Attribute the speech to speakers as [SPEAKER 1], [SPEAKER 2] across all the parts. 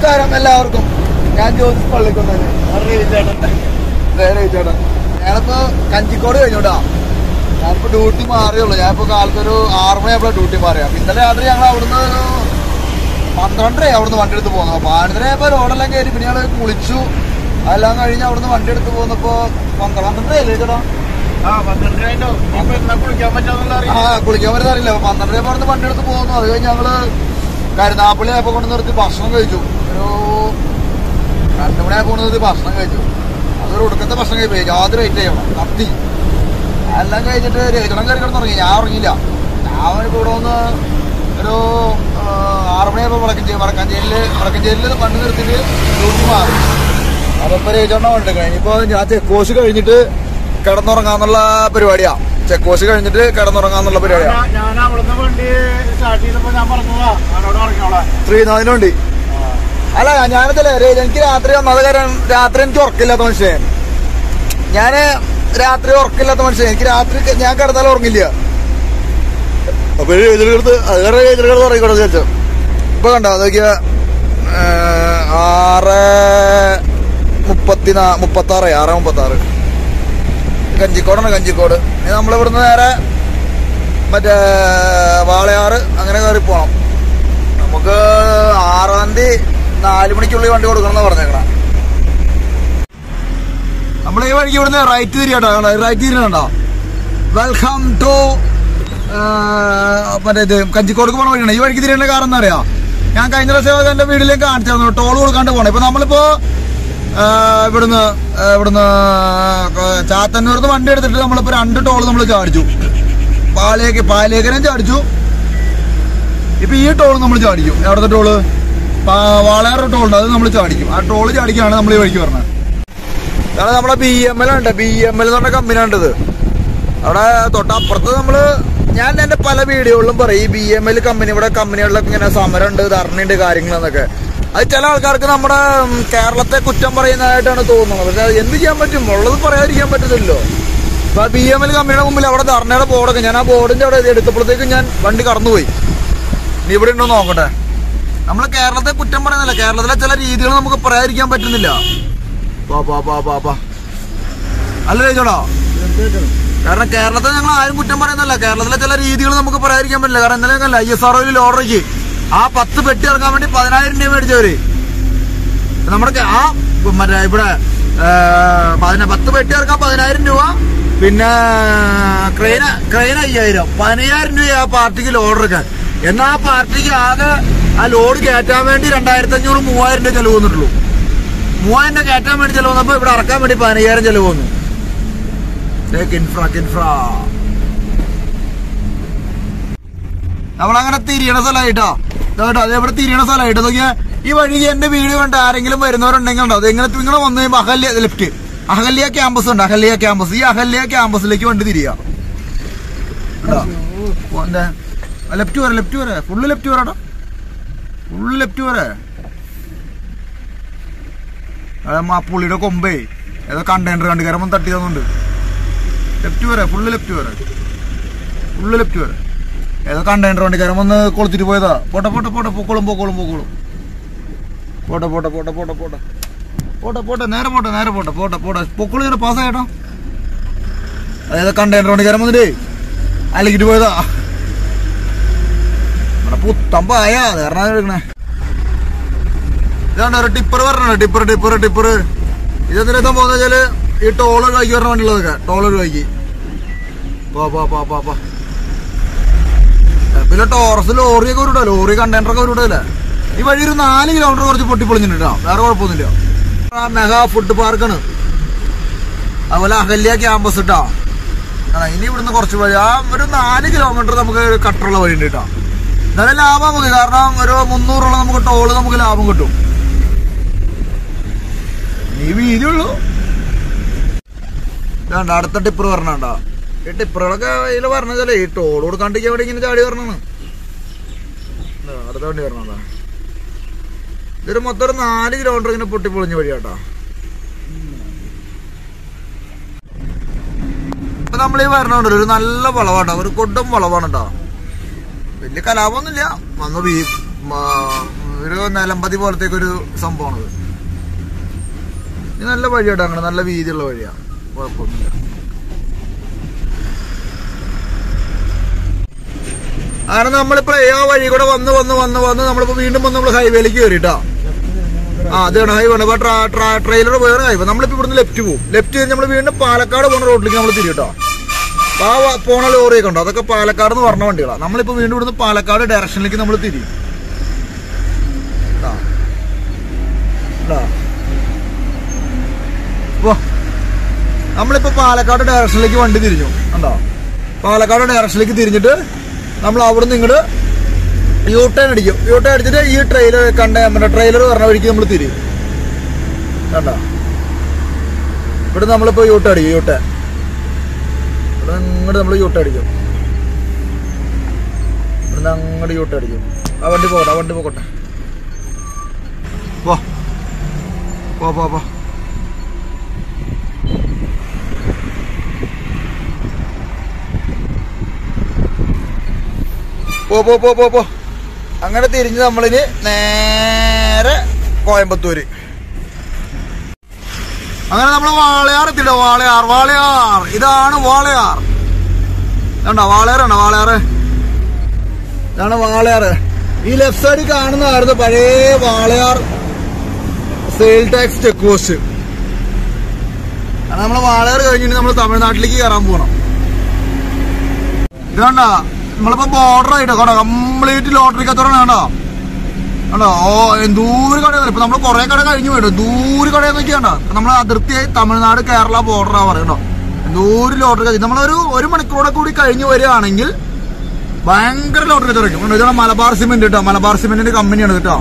[SPEAKER 1] നമസ്കാരം എല്ലാവർക്കും ഞാൻ ജ്യോതിസ് പള്ളിക്കുന്നതിന് ചേട്ടൻ ഞാനിപ്പോ കഞ്ചിക്കോട് കഴിഞ്ഞോട്ടാ ഞാനിപ്പോ ഡ്യൂട്ടി മാറിയുള്ളൂ ഞാനിപ്പോ കാലത്ത് ഒരു ആറ് മണിയായപ്പോഴാണ് ഡ്യൂട്ടി മാറിയ ഇന്നലെ രാത്രി ഞങ്ങൾ അവിടുന്ന് ഒരു പന്ത്രണ്ടര അവിടുന്ന് വണ്ടി എടുത്ത് പോകുന്നത് പതിനൊന്നരയപ്പോ റോഡെല്ലാം കയറി പിന്നെ ഞങ്ങൾ കുളിച്ചു അതെല്ലാം കഴിഞ്ഞ് അവിടുന്ന് വണ്ടി എടുത്ത് പോകുന്നപ്പോ പന്ത്രണ്ട് പന്ത്രണ്ടരയല്ലേ ചേട്ടാ
[SPEAKER 2] ആ പന്ത്രണ്ട് രൂപ ഇപ്പൊ എന്നാ കുളിക്കാൻ പറ്റാന്നുള്ള
[SPEAKER 1] ആ കുളിക്കാൻ പറ്റുന്ന അറിയില്ല അപ്പൊ പന്ത്രണ്ടര പറഞ്ഞ് വണ്ടി എടുത്ത് പോകുന്നു അത് കഴിഞ്ഞ് ഞങ്ങള് കരുനാപ്പള്ളി ആയപ്പോ കൊണ്ട് നിർത്തി ഭക്ഷണം കഴിച്ചു ഒരു രണ്ടു മണിയായപ്പോ കൊണ്ട് നിർത്തി ഭക്ഷണം കഴിച്ചു അതൊരു ഒടുക്കത്തെ ഭക്ഷണം കഴിച്ചു യാതൊരു വെയിറ്റ് ചെയ്യണം കത്തി എല്ലാം കഴിച്ചിട്ട് രചനം കയറി കിടന്നുറങ്ങി ഞാൻ ഉറങ്ങിയില്ല ഞാൻ ഇപ്പൊ ഇവിടെ വന്ന് ഒരു ആ, ആറ് മണിയായപ്പോ വടക്കഞ്ചേരി വടക്കഞ്ചേരിയില് വടക്കഞ്ചേരിയിൽ വണ്ടി നിർത്തിയിട്ട് ഡ്യൂട്ടി മാറി അപ്പൊ ഇപ്പൊ രചനം ഉണ്ട് കഴിഞ്ഞിപ്പോ ഞാൻ ചെക്കോസ് കഴിഞ്ഞിട്ട് കിടന്നുറങ്ങാന്നുള്ള പരിപാടിയാ ചെക്കോസ് കഴിഞ്ഞിട്ട് കിടന്നുറങ്ങാന്നുള്ള പരിപാടിയാ
[SPEAKER 2] ഞാൻ- ഞാൻ അവിടുന്ന് വണ്ടി സ്റ്റാർട്ട് ചെയ്തപ്പോ ഞാൻ പറഞ്ഞതാ അവനോട് പറഞ്ഞോളാം
[SPEAKER 1] ശ്രീനാഥിനുണ്ട് അല്ല ഞാനിതല്ലേ രേജ് എനിക്ക് രാത്രി ഒന്നാമത് കാര്യം രാത്രി എനിക്ക് ഉറക്കില്ലാത്ത മനുഷ്യൻ ഞാന് രാത്രി ഉറക്കില്ലാത്ത മനുഷ്യൻ എനിക്ക് രാത്രി ക- ഞാൻ കിടന്നാലും ഉറങ്ങില്ല അപ്പൊ രേജിലെടുത്ത് അത് കാരണം രേജിലെടുത്ത് ഉറങ്ങിക്കോട്ടെ വിചാരിച്ചു ഇപ്പൊ കണ്ടോ അതൊക്കെ ആറ് മുപ്പത്തിനാ മുപ്പത്തി ആറ് ആറ് മുപ്പത്തി ആറ് കഞ്ചിക്കോടാണ് കഞ്ചിക്കോട് ഇനി നമ്മളിവിടുന്ന് നേരെ മറ്റേ വാളയാറ് അങ്ങനെ കയറി പോണം നമുക്ക് ആറാം തീയതി നാല് മണിക്കുള്ളിൽ വണ്ടി കൊടുക്കണം എന്ന് പറഞ്ഞേക്കണ നമ്മൾ ഈ വഴിക്ക് ഇവിടുന്ന് റൈറ്റ് തിരിയട്ടോ റൈറ്റ് തിരിയണോ വെൽക്കം ടു മറ്റേ ഇത് കഞ്ചിക്കോടുക്ക് പോണ വഴിയാണ് ഈ വഴിക്ക് തിരിയേണ്ട കാരണം എന്താ അറിയാ ഞാൻ കഴിഞ്ഞ ദിവസം എന്റെ വീട്ടിലേക്ക് കാണിച്ചു തന്നു ടോൾ കൊടുക്കാണ്ട് പോണേ ഇപ്പൊ നമ്മളിപ്പോ ആ, ഇവിടുന്ന് ആ, ഇവിടുന്ന് ചാത്തന്നൂർന്ന് വണ്ടി എടുത്തിട്ട് നമ്മളിപ്പോ രണ്ട് ടോൾ നമ്മൾ ചാടിച്ചു പാലേക്ക് പാലേക്കരം ചാടിച്ചു ഇപ്പൊ ഈ ടോൾ നമ്മൾ ചാടിക്കും എവിടുത്തെ ടോള് വാളയാറ് ടോൾ ഉണ്ട് അത് നമ്മൾ ചാടിക്കും ആ ടോള് ചാടിക്കാണ് നമ്മൾ ഈ വഴിക്ക് പറഞ്ഞത് അതാണ് നമ്മളെ ബി എം എൽ ഉണ്ട് ബി എം എൽ എന്ന് പറഞ്ഞ കമ്പനി ഉണ്ടത് അവിടെ തൊട്ടപ്പുറത്ത് നമ്മള് ഞാൻ എന്റെ പല വീഡിയോകളിലും പറയും ഈ ബി എം എൽ കമ്പനി ഇവിടെ കമ്പനികളിലൊക്കെ ഇങ്ങനെ സമരമുണ്ട് ധർണയുണ്ട് കാര്യങ്ങളെന്നൊക്കെ അത് ചില ആൾക്കാർക്ക് നമ്മുടെ ഉം, കേരളത്തെ കുറ്റം പറയുന്നതായിട്ടാണ് തോന്നുന്നത് പക്ഷെ അത് എന്ത് ചെയ്യാൻ പറ്റും ഉള്ളത് പറയാതിരിക്കാൻ പറ്റത്തില്ലല്ലോ ഇപ്പൊ ബി എം എൽ കമ്പനിയുടെ മുമ്പിൽ അവിടെ ധർണയുടെ ബോർഡൊക്കെ ഞാൻ ആ ബോർഡിന്റെ അവിടെ എടുത്തപ്പോഴത്തേക്കും ഞാൻ വണ്ടി കടന്നുപോയി ഇനി ഇവിടെ ഉണ്ടോ നോക്കട്ടെ നമ്മൾ കേരളത്തെ കുറ്റം പറയുന്നില്ല കേരളത്തിലെ ചില രീതികൾ നമുക്ക് പറയാതിരിക്കാൻ പറ്റുന്നില്ല പാ പാ പാ പാ പാ അല്ലേ ചേട്ടാ കാരണം കേരളത്തെ ഞങ്ങൾ ആരും കുറ്റം പറയുന്നില്ല കേരളത്തിലെ ചില രീതികൾ നമുക്ക് പറയാതിരിക്കാൻ പറ്റില്ല കാരണം ഇന്നലെ ഐ എസ് ആർ ഒയിൽ ലോഡറിക്ക് ആ പത്ത് പെട്ടി ഇറക്കാൻ വേണ്ടി പതിനായിരം രൂപ മേടിച്ചവര് നമ്മുടെ കേ- ആ മറ്റേ ഇവിടെ ഏ, പതിന- പത്ത് പെട്ടി ഇറക്കാൻ പതിനായിരം രൂപ പിന്നെ ക്രെയിൻ ക്രെയിൻ അയ്യായിരം പതിനയ്യായിരം രൂപ ആ പാർട്ടിക്ക് ലോഡ് എടുക്കാൻ എന്നാൽ ആ പാർട്ടിക്ക് ആകെ ആ ലോഡ് കയറ്റാൻ വേണ്ടി രണ്ടായിരത്തി അഞ്ഞൂറ് മൂവായിരം രൂപ ചെലവ് വന്നിട്ടുള്ളൂ മൂവായിരം രൂപ കയറ്റാൻ വേണ്ടി ചെലവ് വന്നപ്പോ ഇവിടെ ഇറക്കാൻ വേണ്ടി പതിനയ്യായിരം ചെലവ് വന്നു ദേ കിൻഫ്ര കിൻഫ്ര നമ്മളങ്ങനെ തിരിയണ സ്ഥലമായിട്ടോ കേട്ടോ അതേപോലെ തിരിയണ സ്ഥലമായിട്ട് നോക്കിയാ ഈ വഴി എന്റെ വീട് കണ്ട് ആരെങ്കിലും വരുന്നവരുണ്ടെങ്കിൽ ഉണ്ടോ അത് എങ്ങനെ ഇങ്ങനെ വന്നു കഴിയുമ്പോ അഹല്യ ലെഫ്റ്റ് അഹല്യ ക്യാമ്പസ് ഉണ്ട് അഹല്യ ക്യാമ്പസ് ഈ അഹല്യ ക്യാമ്പസിലേക്ക് വണ്ടി തിരിയാ ലെഫ്റ്റ് വരെ ലെഫ്റ്റ് വരെ ഫുള്ള് ലെഫ്റ്റ് വരാട്ടോ ഫുള്ള് ലെഫ്റ്റ് വരെ അത് ആ പുള്ളിയുടെ കൊമ്പേ ഏതോ കണ്ടെയ്നർ കണ്ട് കയറുമ്പോൾ തട്ടി തന്നുണ്ട് ലെഫ്റ്റ് വരെ ഫുള്ള് ലെഫ്റ്റ് വരെ ഫുള്ള് ലെഫ്റ്റ് വരെ ഏതോ കണ്ടെയ്നർ വണ്ടി കയറുമ്പോൾ ഒന്ന് കൊളുത്തിട്ട് പോയതാ പോട്ടെ പോട്ടെ പോട്ടെ പൊക്കോളും പൊക്കോളും പൊക്കോളും പോട്ടെ പോട്ടെ പോട്ടെ പോട്ടെ പോട്ടെ പോട്ടെ പോട്ടെ നേരെ പോട്ടെ നേരെ പോട്ടെ പോട്ടെ പോട്ടെ പൊക്കോളും ചേട്ടാ പാസ്സായിട്ടോ അതേതോ കണ്ടെയ്നർ വണ്ടി കയറുമ്പോൾ എന്നിട്ട് അലക്കിട്ട് പോയതാ ഇവിടെ പുത്തം പായ അത് കാരണം എടുക്കണേ ഇതാണ് ഒരു ടിപ്പർ പറഞ്ഞത് ടിപ്പർ ടിപ്പർ ടിപ്പർ ഇതെന്തിനാ സംഭവം വെച്ചാല് ഈ ടോൾ ഒഴിവാക്കി പറഞ്ഞ വണ്ടിയുള്ളതൊക്കെ ടോൾ ഒഴിവാക്കി പാ പാ പാ പാ പാ പിന്നെ ടോറസ് ലോറിയൊക്കെ ഒരു ലോറി കണ്ടെയ്നർ ഒക്കെ ഒരു അല്ലേ ഈ വഴി ഒരു നാല് കിലോമീറ്റർ കുറച്ച് പൊട്ടിപ്പൊളിഞ്ഞിട്ടുണ്ട് കേട്ടോ വേറെ കുഴപ്പമൊന്നുമില്ല ആ മെഗാ ഫുഡ് പാർക്കാണ് അതുപോലെ അഹല്യ ക്യാമ്പസ് ഇട്ടാ ആ, ഇനി ഇവിടുന്ന് കുറച്ച് വഴി ആ ഒരു നാല് കിലോമീറ്റർ നമുക്ക് കട്ടറുള്ള വഴി ഉണ്ട് കേട്ടോ നല്ല ലാഭം നമുക്ക് കാരണം ഒരു മുന്നൂറുള്ള നമുക്ക് ടോള് നമുക്ക് ലാഭം കിട്ടും നീ വീതിയുള്ളൂ ഇതാണ്ട് അടുത്ത ടിപ്പർ പറഞ്ഞാണ്ടാ ഈ ടിപ്പറുകളൊക്കെ ഇതിൽ പറഞ്ഞതല്ലേ ഈ ടോൾ കൊടുക്കാണ്ടിരിക്കാൻ വേണ്ടി ഇങ്ങനെ ചാടി പറഞ്ഞാണ് അടുത്ത വണ്ടി പറഞ്ഞതാ ഇതൊരു മൊത്തം ഒരു നാല് കിലോമീറ്റർ ഇങ്ങനെ പൊട്ടിപ്പൊളിഞ്ഞ വഴിയാട്ടാ ഇപ്പൊ നമ്മൾ ഈ വരണുണ്ടല്ലോ ഒരു നല്ല വളവാട്ടോ ഒരു കൊടും വളവാണ് കേട്ടോ വലിയ കലാപമൊന്നുമില്ല വന്ന് വീ മ- ഒരു നിലമ്പതി പോലത്തേക്ക് ഒരു സംഭവമാണത് ഇത് നല്ല വഴിയാട്ടോ അങ്ങനെ നല്ല വീതിയുള്ള വഴിയാ കുഴപ്പമൊന്നുമില്ല അങ്ങനെ നമ്മളിപ്പോ ആ വഴി കൂടെ വന്ന് വന്ന് വന്ന് വന്ന് നമ്മളിപ്പോ വീണ്ടും വന്ന് നമ്മൾ ഹൈവേയിലേക്ക് കയറിട്ടാ ആ അതാണ് ഹൈവേ ആണ് അപ്പൊ ട്രെയിലർ വേറെ ഹൈവേ നമ്മളിപ്പോ ഇവിടുന്ന് ലെഫ്റ്റ് പോകും ലെഫ്റ്റ് കഴിഞ്ഞ് നമ്മൾ വീണ്ടും പാലക്കാട് പോകുന്ന റോഡിലേക്ക് നമ്മൾ തിരിയട്ടോ ആ വ- പോണ ലോറിയൊക്കെ ഉണ്ടോ അതൊക്കെ പാലക്കാട് എന്ന് പറഞ്ഞ വണ്ടികളാണ് നമ്മളിപ്പോ വീണ്ടും ഇവിടുന്ന് പാലക്കാട് ഡയറക്ഷനിലേക്ക് നമ്മൾ തിരിയും ട്ടാ. ട്ടാ. പോ. നമ്മളിപ്പോ പാലക്കാട് ഡയറക്ഷനിലേക്ക് വണ്ടി തിരിഞ്ഞു കണ്ടോ പാലക്കാട് ഡയറക്ഷനിലേക്ക് തിരിഞ്ഞിട്ട് നമ്മൾ അവിടുന്ന് ഇങ്ങോട്ട് യൂ ടേൺ അടിക്കും യൂ ടേൺ അടിച്ചിട്ട് ഈ ട്രെയിലർ കണ്ട നമ്മുടെ ട്രെയിലർ പറഞ്ഞ വഴിക്ക് നമ്മൾ തിരിയും കണ്ടോ ഇവിടെ നമ്മളിപ്പോ യൂ ടേൺ അടിക്കും യൂ ടേൺ ഇവിടെ ഇങ്ങോട്ട് നമ്മൾ യൂ ടേൺ അടിക്കും ഇവിടുന്ന് അങ്ങോട്ട് യൂ ടേൺ അടിക്കും ആ വണ്ടി പോകട്ടെ ആ വണ്ടി പോകട്ടെ പോ പോ പോ പോ പോ പോ പോ പോ പോ അങ്ങനെ തിരിഞ്ഞ് നമ്മളിനി നേരെ കോയമ്പത്തൂര് അങ്ങനെ നമ്മൾ വാളയാർ എത്തിട്ടോ വാളയാർ വാളയാർ ഇതാണ് വാളയാർ കണ്ടോ വാളയാറാണോ വാളയാറ് ഇതാണ് വാളയാറ് ഈ ലെഫ്റ്റ് സൈഡിൽ കാണുന്നതായിരുന്നു പഴയ Walayar sale tax check post കാരണം നമ്മൾ വാളയാർ കഴിഞ്ഞിട്ട് നമ്മൾ തമിഴ്നാട്ടിലേക്ക് കയറാൻ പോകണം ഇത് കണ്ട നമ്മളിപ്പോ ബോർഡർ ആയിട്ടോ കണ്ടോ കംപ്ലീറ്റ് ലോട്ടറി കച്ചവടം കണ്ടോ കണ്ടോ ഓ എന്തൂര് കടയാണ് ഇപ്പൊ നമ്മൾ കുറെ കട കഴിഞ്ഞു പോയിട്ട് ദൂര് കടയെന്നൊക്കെ കണ്ടോ നമ്മൾ അതിർത്തിയായി തമിഴ്നാട് കേരള ബോർഡറാ പറയണ്ടോ എന്തൂര് ലോട്ടറി കച്ചവടം നമ്മളൊരു ഒരു മണിക്കൂടെ കൂടി കഴിഞ്ഞു വരികയാണെങ്കിൽ ഭയങ്കര ലോട്ടറി കച്ചവടം കണ്ടോ ഇതാണ് മലബാർ സിമെന്റ് കേട്ടോ മലബാർ സിമെന്റിന്റെ കമ്പനിയാണ് കേട്ടോ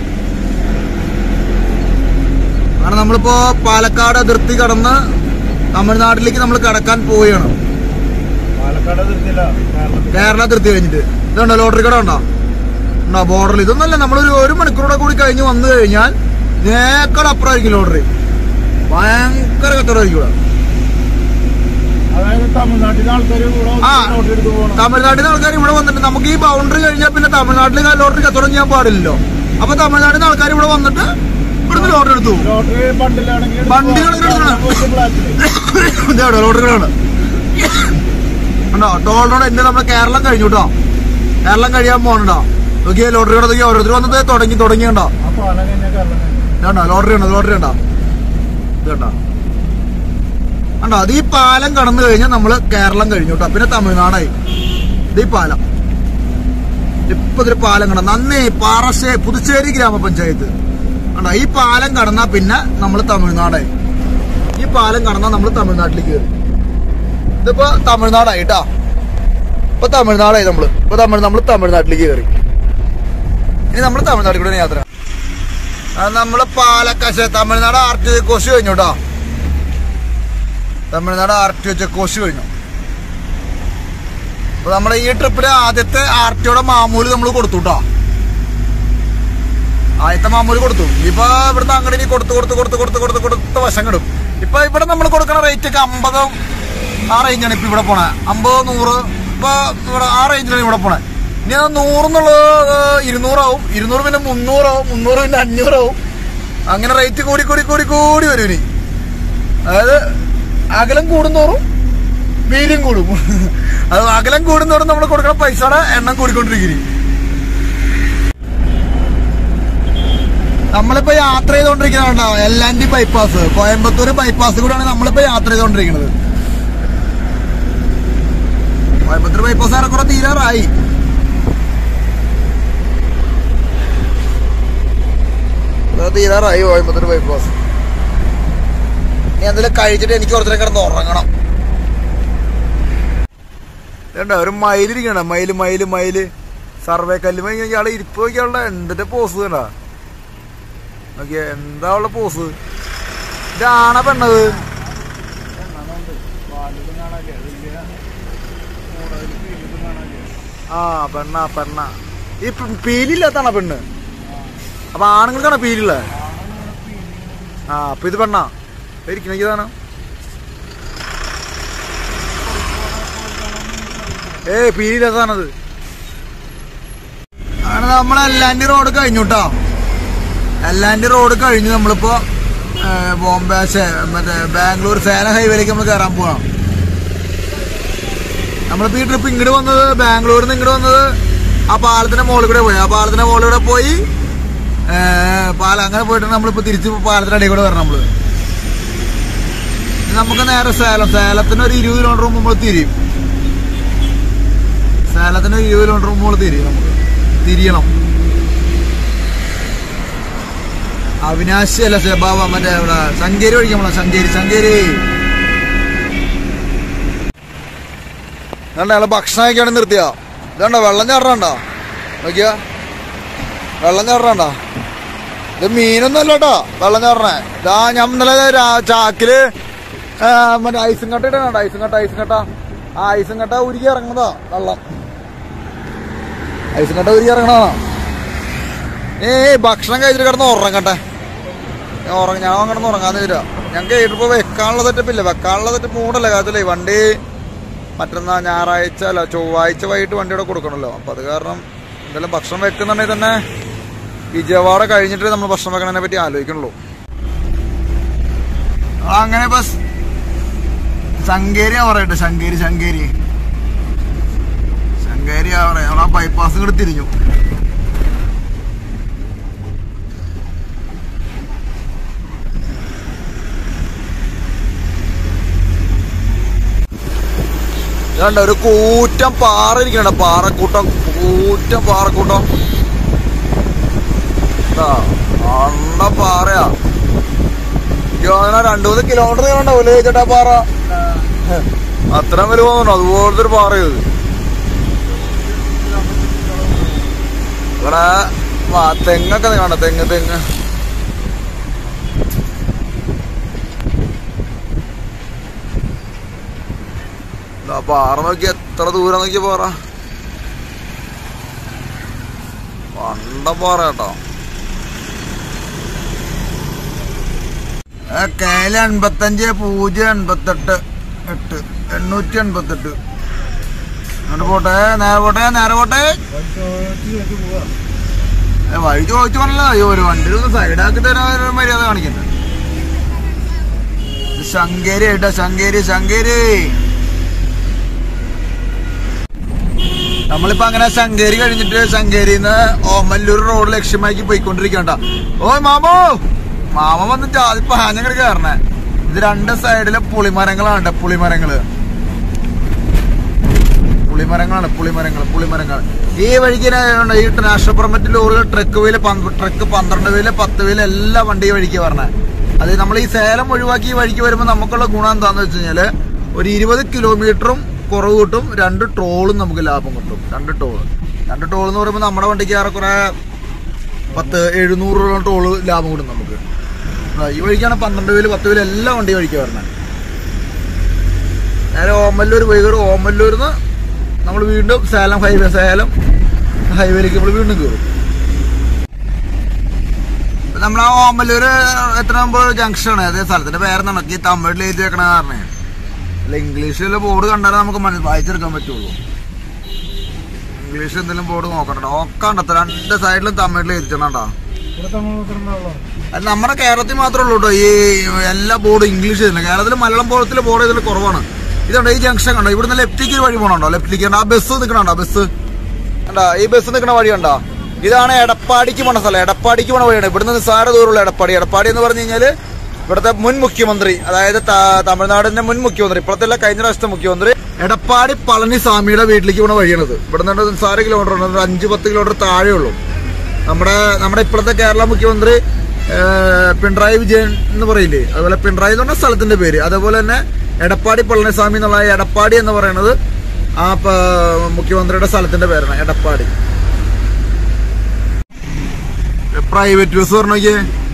[SPEAKER 1] കാരണം നമ്മളിപ്പോ പാലക്കാട് അതിർത്തി കടന്ന് തമിഴ്നാട്ടിലേക്ക് നമ്മൾ കടക്കാൻ പോവുകയാണ്
[SPEAKER 2] പാലക്കാട് നിർത്തില്ല കേരളത്തിൽ
[SPEAKER 1] കേരള അതിർത്തി കഴിഞ്ഞിട്ട് ഇതുണ്ടോ ലോട്ടറി കട ഉണ്ടോ ഉണ്ടോ ബോർഡറിൽ ഇതൊന്നല്ല നമ്മളൊരു ഒരു മണിക്കൂറോടെ കൂടി കഴിഞ്ഞ് വന്നു കഴിഞ്ഞാൽ നേക്കട അപ്പുറമായിരിക്കും ലോട്ടറി ഭയങ്കര കച്ചവടമായിരിക്കും ഇവിടെ
[SPEAKER 2] അതായത് തമിഴ്നാട്ടിലെ ആൾക്കാർ ഇവിടെ
[SPEAKER 1] ആ.
[SPEAKER 2] നോട്ട് എടുത്ത് പോകണം
[SPEAKER 1] തമിഴ്നാട്ടിൽ നിന്ന് ആൾക്കാർ ഇവിടെ വന്നിട്ട് നമുക്ക് ഈ ബൗണ്ടറി കഴിഞ്ഞാൽ പിന്നെ തമിഴ്നാട്ടിൽ ലോട്ടറി കച്ചവടം ചെയ്യാൻ പാടില്ലല്ലോ അപ്പൊ തമിഴ്നാട്ടിൽ നിന്ന് ആൾക്കാർ ഇവിടെ വന്നിട്ട് ഇവിടുന്ന് ലോട്ടറി എടുത്തു പോകും.
[SPEAKER 2] ലോട്ടറി ബണ്ടിലാണെങ്കിൽ
[SPEAKER 1] ബണ്ടിലാണെങ്കിൽ എടുക്കണം.
[SPEAKER 2] ബ്ലാക്കിൽ
[SPEAKER 1] ഇതെവിടെ ലോട്ടറികളാണ് ഉണ്ടോ ടോൾ റോഡ് എന്റെ നമ്മുടെ കേരളം കഴിഞ്ഞു കേട്ടോ കേരളം കഴിയാൻ പോകണോ നോക്കിയേ ലോട്ടറി നോക്കിയാ ഓരോരുത്തർ വന്നത് തുടങ്ങി തുടങ്ങിയുണ്ടോ
[SPEAKER 2] ആ പാലം കഴിഞ്ഞാൽ കേരളം കഴിഞ്ഞു.
[SPEAKER 1] കണ്ടോ ലോട്ടറി ഉണ്ടോ ലോട്ടറി ഉണ്ടോ ഇത് കണ്ടോ കണ്ടോ അത് ഈ പാലം കടന്നു കഴിഞ്ഞാൽ നമ്മള് കേരളം കഴിഞ്ഞു കേട്ടോ പിന്നെ തമിഴ്നാടായി ഇത് ഈ പാലം ഇപ്പൊ ഇതൊരു പാലം കണ്ട നന്ദി പാറശ്ശേ പുതുച്ചേരി ഗ്രാമപഞ്ചായത്ത് കണ്ടോ ഈ പാലം കടന്നാ പിന്നെ നമ്മൾ തമിഴ്നാടായി ഈ പാലം കടന്നാ നമ്മൾ തമിഴ്നാട്ടിലേക്ക് കയറി ഇതിപ്പോ തമിഴ്നാടായി കേട്ടാ ഇപ്പൊ തമിഴ്നാടായി നമ്മള് ഇപ്പൊ തമിഴ് നമ്മൾ തമിഴ്നാട്ടിലേക്ക് കയറി ഇനി നമ്മൾ തമിഴ്നാട്ടിൽ കൂടെ യാത്ര അത് നമ്മള് പാലക്കാശ് തമിഴ്നാട് ആർ ടി കോശ് കഴിഞ്ഞു കേട്ടോ തമിഴ്നാട് ആർ ടി ചെക്ക് കോശ് കഴിഞ്ഞു അപ്പൊ നമ്മുടെ ഈ ട്രിപ്പില് ആദ്യത്തെ ആർ ടിയുടെ മാമൂല് നമ്മൾ കൊടുത്തു കേട്ടോ ആദ്യത്തെ മാമൂല് കൊടുത്തു ഇപ്പൊ ഇവിടുന്ന് അങ്ങോട്ട് ഇനി കൊടുത്ത് കൊടുത്ത് കൊടുത്ത് കൊടുത്ത് കൊടുത്ത് കൊടുത്ത വശം കിടും ഇപ്പൊ ഇവിടെ നമ്മൾ കൊടുക്കുന്ന റേറ്റ് ഒക്കെ അമ്പതും ആ റേഞ്ചാണ് ഇപ്പൊ ഇവിടെ പോണേ അമ്പത് നൂറ് ഇപ്പൊ ഇവിടെ ആ റേഞ്ചിലാണ് ഇവിടെ പോണേ ഇനി അത് നൂറെന്നുള്ളത് ഇരുന്നൂറാവും ഇരുന്നൂറ് പിന്നെ മുന്നൂറാവും മുന്നൂറ് പിന്നെ അഞ്ഞൂറാവും അങ്ങനെ റേറ്റ് കൂടി കൂടി കൂടി കൂടി വരും ഇനി അതായത് അകലം കൂടുന്തോറും വീര്യം കൂടും അത് അകലം കൂടുന്നതോറും നമ്മൾ കൊടുക്കുന്ന പൈസയുടെ എണ്ണം കൂടിക്കൊണ്ടിരിക്കും നമ്മളിപ്പോ യാത്ര ചെയ്തോണ്ടിരിക്കുന്നുണ്ടോ L and D bypass Coimbatore bypass കൂടെയാണ് നമ്മളിപ്പോ യാത്ര ചെയ്തോണ്ടിരിക്കുന്നത് കോയമ്പത്തൂർ ബൈപ്പാസ് ഏറെക്കുറെ തീരാറായി അത് തീരാറായി കോയമ്പത്തൂർ ബൈപ്പാസ് ഇനി എന്തെങ്കിലും കഴിച്ചിട്ട് എനിക്ക് കുറച്ചു കിടന്ന് ഉറങ്ങണം വേണ്ട ഒരു മയിലിരിക്കണ മയില് മയില് മയില് സർവേ കല്ലുമ ഇയാളെ ഇരിപ്പ് നോക്കിയാളുടെ എന്തിന്റെ പോസ് കണ്ടാ നോക്കിയ എന്താ ഉള്ള പോസ് ഇതാണ പെണ്ണത് ആ പെണ്ണ പെണ്ണ ഈ പ് പീലില്ലാത്താണ പെണ്ണ് അപ്പൊ ആണുങ്ങൾക്കാണോ പീലുള്ള ആ അപ്പൊ ഇത് പെണ്ണാ ഇരിക്കണതാണ് ഏയ് പീലില്ലാത്താണത് അങ്ങനെ നമ്മളെല്ലാൻ്റെ റോഡ് കഴിഞ്ഞു കേട്ടോ എല്ലാൻ്റെ റോഡ് കഴിഞ്ഞ് നമ്മളിപ്പോ ഏ, ബോംബെ ശേ- മറ്റേ ബാംഗ്ലൂർ സേലം ഹൈവേയിലേക്ക് നമ്മൾ കയറാൻ പോവാം നമ്മളിപ്പോ ഈ ട്രിപ്പ് ഇങ്ങോട്ട് വന്നത് ബാംഗ്ലൂരിൽ നിന്ന് ഇങ്ങോട്ട് വന്നത് ആ പാലത്തിന്റെ മുകളിൽ കൂടെ പോയി ആ പാലത്തിന്റെ മുകളിൽ കൂടെ പോയി ഏ, പാലം അങ്ങനെ പോയിട്ട് നമ്മളിപ്പോ തിരിച്ച് പാലത്തിന്റെ അടിയിൽ കൂടെ വരണം നമ്മള് ഇനി നമുക്ക് നേരെ സേലം സേലത്തിന് ഒരു ഇരുപത് കിലോമീറ്റർ മുമ്പ് നമ്മൾ തിരിയും സേലത്തിന് ഒരു ഇരുപത് കിലോമീറ്റർ മുമ്പ് നമ്മൾ തിരിയും നമുക്ക് തിരിയണം അവിനാശി അല്ല സെബാബ മറ്റേ ഇവിടെ ശങ്കേരി ഒഴിക്കാൻ പോണം ശങ്കേരി ശങ്കേരി ഇതാണ്ട് ഞങ്ങള് ഭക്ഷണം കഴിക്കാണ് നിർത്തിയ ഇതാണ്ടോ വെള്ളം ചാടണോ നോക്കിയാ വെള്ളം ചാടണോ ഇത് മീനൊന്നും അല്ല കേട്ടോ വെള്ളം ചാടണേ ഇതാ ഞാൻ ഇന്നലെ രാ- ചാക്കില് ആ, മറ്റേ ഐസും കട്ട ഇടണോ ഐസും കട്ട ഐസും കട്ട ആ ഐസും കട്ട ഉരുക്കി ഇറങ്ങുന്നതാ വെള്ളം ഐസും കട്ട ഉരുക്കി ഇറങ്ങണതാ ഏയ് ഭക്ഷണം കഴിച്ചിട്ട് കിടന്ന് ഉറങ്ങട്ടെ ഞാൻ ഉറങ്ങ ഞാൻ കിടന്ന് ഉറങ്ങാന്ന് വരിക ഞങ്ങൾക്ക് ഇപ്പൊ വെക്കാനുള്ള സെറ്റപ്പ് ഇല്ല വെക്കാനുള്ള സെറ്റപ്പ് മൂടല്ലേ കാര്യത്തില്ലേ വണ്ടി മറ്റന്നാ ഞായറാഴ്ച അല്ല ചൊവ്വാഴ്ച വൈകിട്ട് വണ്ടി ഇവിടെ കൊടുക്കണല്ലോ അപ്പൊ അത് കാരണം എന്തെങ്കിലും ഭക്ഷണം വെക്കുന്നുണ്ടെങ്കിൽ തന്നെ വിജയവാഡ കഴിഞ്ഞിട്ട് നമ്മൾ ഭക്ഷണം വെക്കണതിനെ പറ്റി ആലോചിക്കണുള്ളൂ ആ, അങ്ങനെ ബസ് ശങ്കേരി പറയട്ടെ ശങ്കേരി ശങ്കേരി ശങ്കേരി പറയാ ആ ബൈപ്പാസ് ഇങ്ങോട്ട് തിരിഞ്ഞു ഇതാണ്ട ഒരു കൂറ്റം പാറ ഇരിക്കണ്ട പാറക്കൂട്ടം കൂറ്റം പാറക്കൂട്ടം ഇതാ, അണ്ട പാറയാ രണ്ടു മൂന്ന് കിലോമീറ്റർ ഉണ്ടാവൂലേ ചേട്ടാ പാറ അത്ര വരെ പോകുന്നുണ്ടോ അതുപോലത്തെ ഒരു പാറ ഇത് ഇവിടെ ആ, തെങ്ങൊക്കെ കാണണ്ട തെങ്ങ് തെങ്ങ് ഇതാ പാറ നോക്കി എത്ര ദൂരം നോക്കി പാറ പണ്ട പാറ കേട്ടോ കേല എൺപത്തഞ്ച് പൂജ്യം എൺപത്തെട്ട് എട്ട് എണ്ണൂറ്റി എൺപത്തെട്ട് അങ്ങോട്ട് പോട്ടെ നേരെ പോട്ടെ നേരെ പോട്ടെ ഏ, വഴി ചോദിച്ചു പറഞ്ഞല്ലോ അയ്യോ ഒരു വണ്ടി ഒന്ന് സൈഡാക്കി തരാൻ ഒരു മര്യാദ കാണിക്കണ്ട ഇത് ശങ്കേരി ഏട്ടാ ശങ്കേരി ശങ്കേരി നമ്മളിപ്പോ അങ്ങനെ ശങ്കേരി കഴിഞ്ഞിട്ട് ശങ്കേരിന്ന് ഓമല്ലൂർ റോഡ് ലക്ഷ്യമാക്കി പോയിക്കൊണ്ടിരിക്കണ്ട ഓ മാമോ മാമ വന്നിട്ട് ആദ്യം പാഞ്ഞങ്ങട് കയറണേ ഇത് രണ്ട് സൈഡിലെ പുളിമരങ്ങളാണ് പുളിമരങ്ങള് പുളിമരങ്ങളാണ് പുളിമരങ്ങൾ പുളിമരങ്ങൾ ഈ വഴിക്ക് ഇങ്ങനെ ഈ നാഷണൽ പെർമിറ്റ് ലോറികൾ ട്രക്ക് വീല് ട്രക്ക് പന്ത്രണ്ട് വീല് പത്ത് വീല് എല്ലാ വണ്ടി ഈ വഴിക്ക് പറഞ്ഞത് അത് നമ്മൾ ഈ സേലം ഒഴിവാക്കി ഈ വഴിക്ക് വരുമ്പോൾ നമുക്കുള്ള ഗുണം എന്താന്ന് വെച്ച് കഴിഞ്ഞാല് ഒരു ഇരുപത് കിലോമീറ്ററും കുറവ് കിട്ടും രണ്ട് ടോളും നമുക്ക് ലാഭം കിട്ടും രണ്ട് ടോള് രണ്ട് ടോൾ എന്ന് പറയുമ്പോൾ നമ്മുടെ വണ്ടിക്ക് ഏറെക്കുറെ പത്ത് എഴുന്നൂറ് രൂപ ടോള് ലാഭം കിട്ടും നമുക്ക് ആ, ഈ വഴിക്കാണ് പന്ത്രണ്ട് വീല് പത്ത് വീല് എല്ലാ വണ്ടി വഴിക്ക് വരണേ നേരെ ഓമല്ലൂർ വൈകിട്ട് ഓമല്ലൂരിന്ന് നമ്മൾ വീണ്ടും സേലം ഹൈവേ സേലം ഹൈവേയിലേക്ക് നമ്മൾ വീണ്ടും കയറും നമ്മൾ ആ ഓമല്ലൂര് എത്ര മുമ്പ് ജംഗ്ഷനാണ് അതേ സ്ഥലത്തിന്റെ പേരെന്നാണ് ഈ തമിഴിൽ എഴുതി വെക്കണ കാരണം അല്ല ഇംഗ്ലീഷിൽ ബോർഡ് കണ്ടാലേ നമുക്ക് മനസ്സിൽ വായിച്ചെടുക്കാൻ പറ്റുള്ളൂ ഇംഗ്ലീഷ് എന്തെങ്കിലും ബോർഡ് നോക്കണ്ട നോക്കണ്ട രണ്ട് സൈഡിലും തമിഴിൽ എഴുതിച്ചോണ്ടാ
[SPEAKER 2] ഇവിടെ തമിഴ് മാത്രമേ
[SPEAKER 1] അത് നമ്മുടെ കേരളത്തിൽ മാത്രമേ ഉള്ളൂ കേട്ടോ ഈ എല്ലാ ബോർഡും ഇംഗ്ലീഷ് തന്നെ കേരളത്തിൽ മലയാളം ബോർഡത്തിലെ ബോർഡ് ഇതിൽ കുറവാണ് ഇതുണ്ട് ഈ ജംഗ്ഷൻ കണ്ടോ ഇവിടുന്ന് ലെഫ്റ്റിലേക്ക് ഒരു വഴി പോകണുണ്ടോ ലെഫ്റ്റിലേക്ക് കണ്ടോ ആ ബസ് നിൽക്കണുണ്ടോ ബസ് കണ്ടോ ഈ ബസ് നിൽക്കണ വഴി കണ്ടോ ഇതാണ് എടപ്പാടിക്ക് പോണ സ്ഥലം എടപ്പാടിക്ക് പോണ വഴിയാണ് ഇവിടുന്ന് നിസ്സാര ദൂരമുള്ള എടപ്പാടി എടപ്പാടി എന്ന് പറഞ്ഞു കഴിഞ്ഞാല് ഇവിടുത്തെ മുൻ മുഖ്യമന്ത്രി അതായത് ത- തമിഴ്നാടിന്റെ മുൻ മുഖ്യമന്ത്രി ഇപ്പോഴത്തെ അല്ല കഴിഞ്ഞ പ്രാവശ്യത്തെ മുഖ്യമന്ത്രി എടപ്പാടി പളനിസ്വാമിയുടെ വീട്ടിലേക്ക് പോണ വഴിയാണിത് ഇവിടുന്ന് ഒരു നിസ്സാര കിലോമീറ്റർ ഉണ്ട് ഒരു അഞ്ച് പത്ത് കിലോമീറ്റർ താഴെ ഉള്ളൂ നമ്മുടെ നമ്മുടെ ഇപ്പോഴത്തെ കേരള മുഖ്യമന്ത്രി ഏ, പിണറായി വിജയൻ എന്ന് പറയില്ലേ അതുപോലെ പിണറായി എന്ന് പറഞ്ഞ സ്ഥലത്തിന്റെ പേര് അതേപോലെ തന്നെ എടപ്പാടി പളനിസ്വാമി എന്നുള്ള ഈ എടപ്പാടി എന്ന് പറയുന്നത് ആ പ- മുഖ്യമന്ത്രിയുടെ സ്ഥലത്തിന്റെ പേരാണ് എടപ്പാടി പ്രൈവറ്റ് ബസ് പറഞ്ഞോക്കിയേ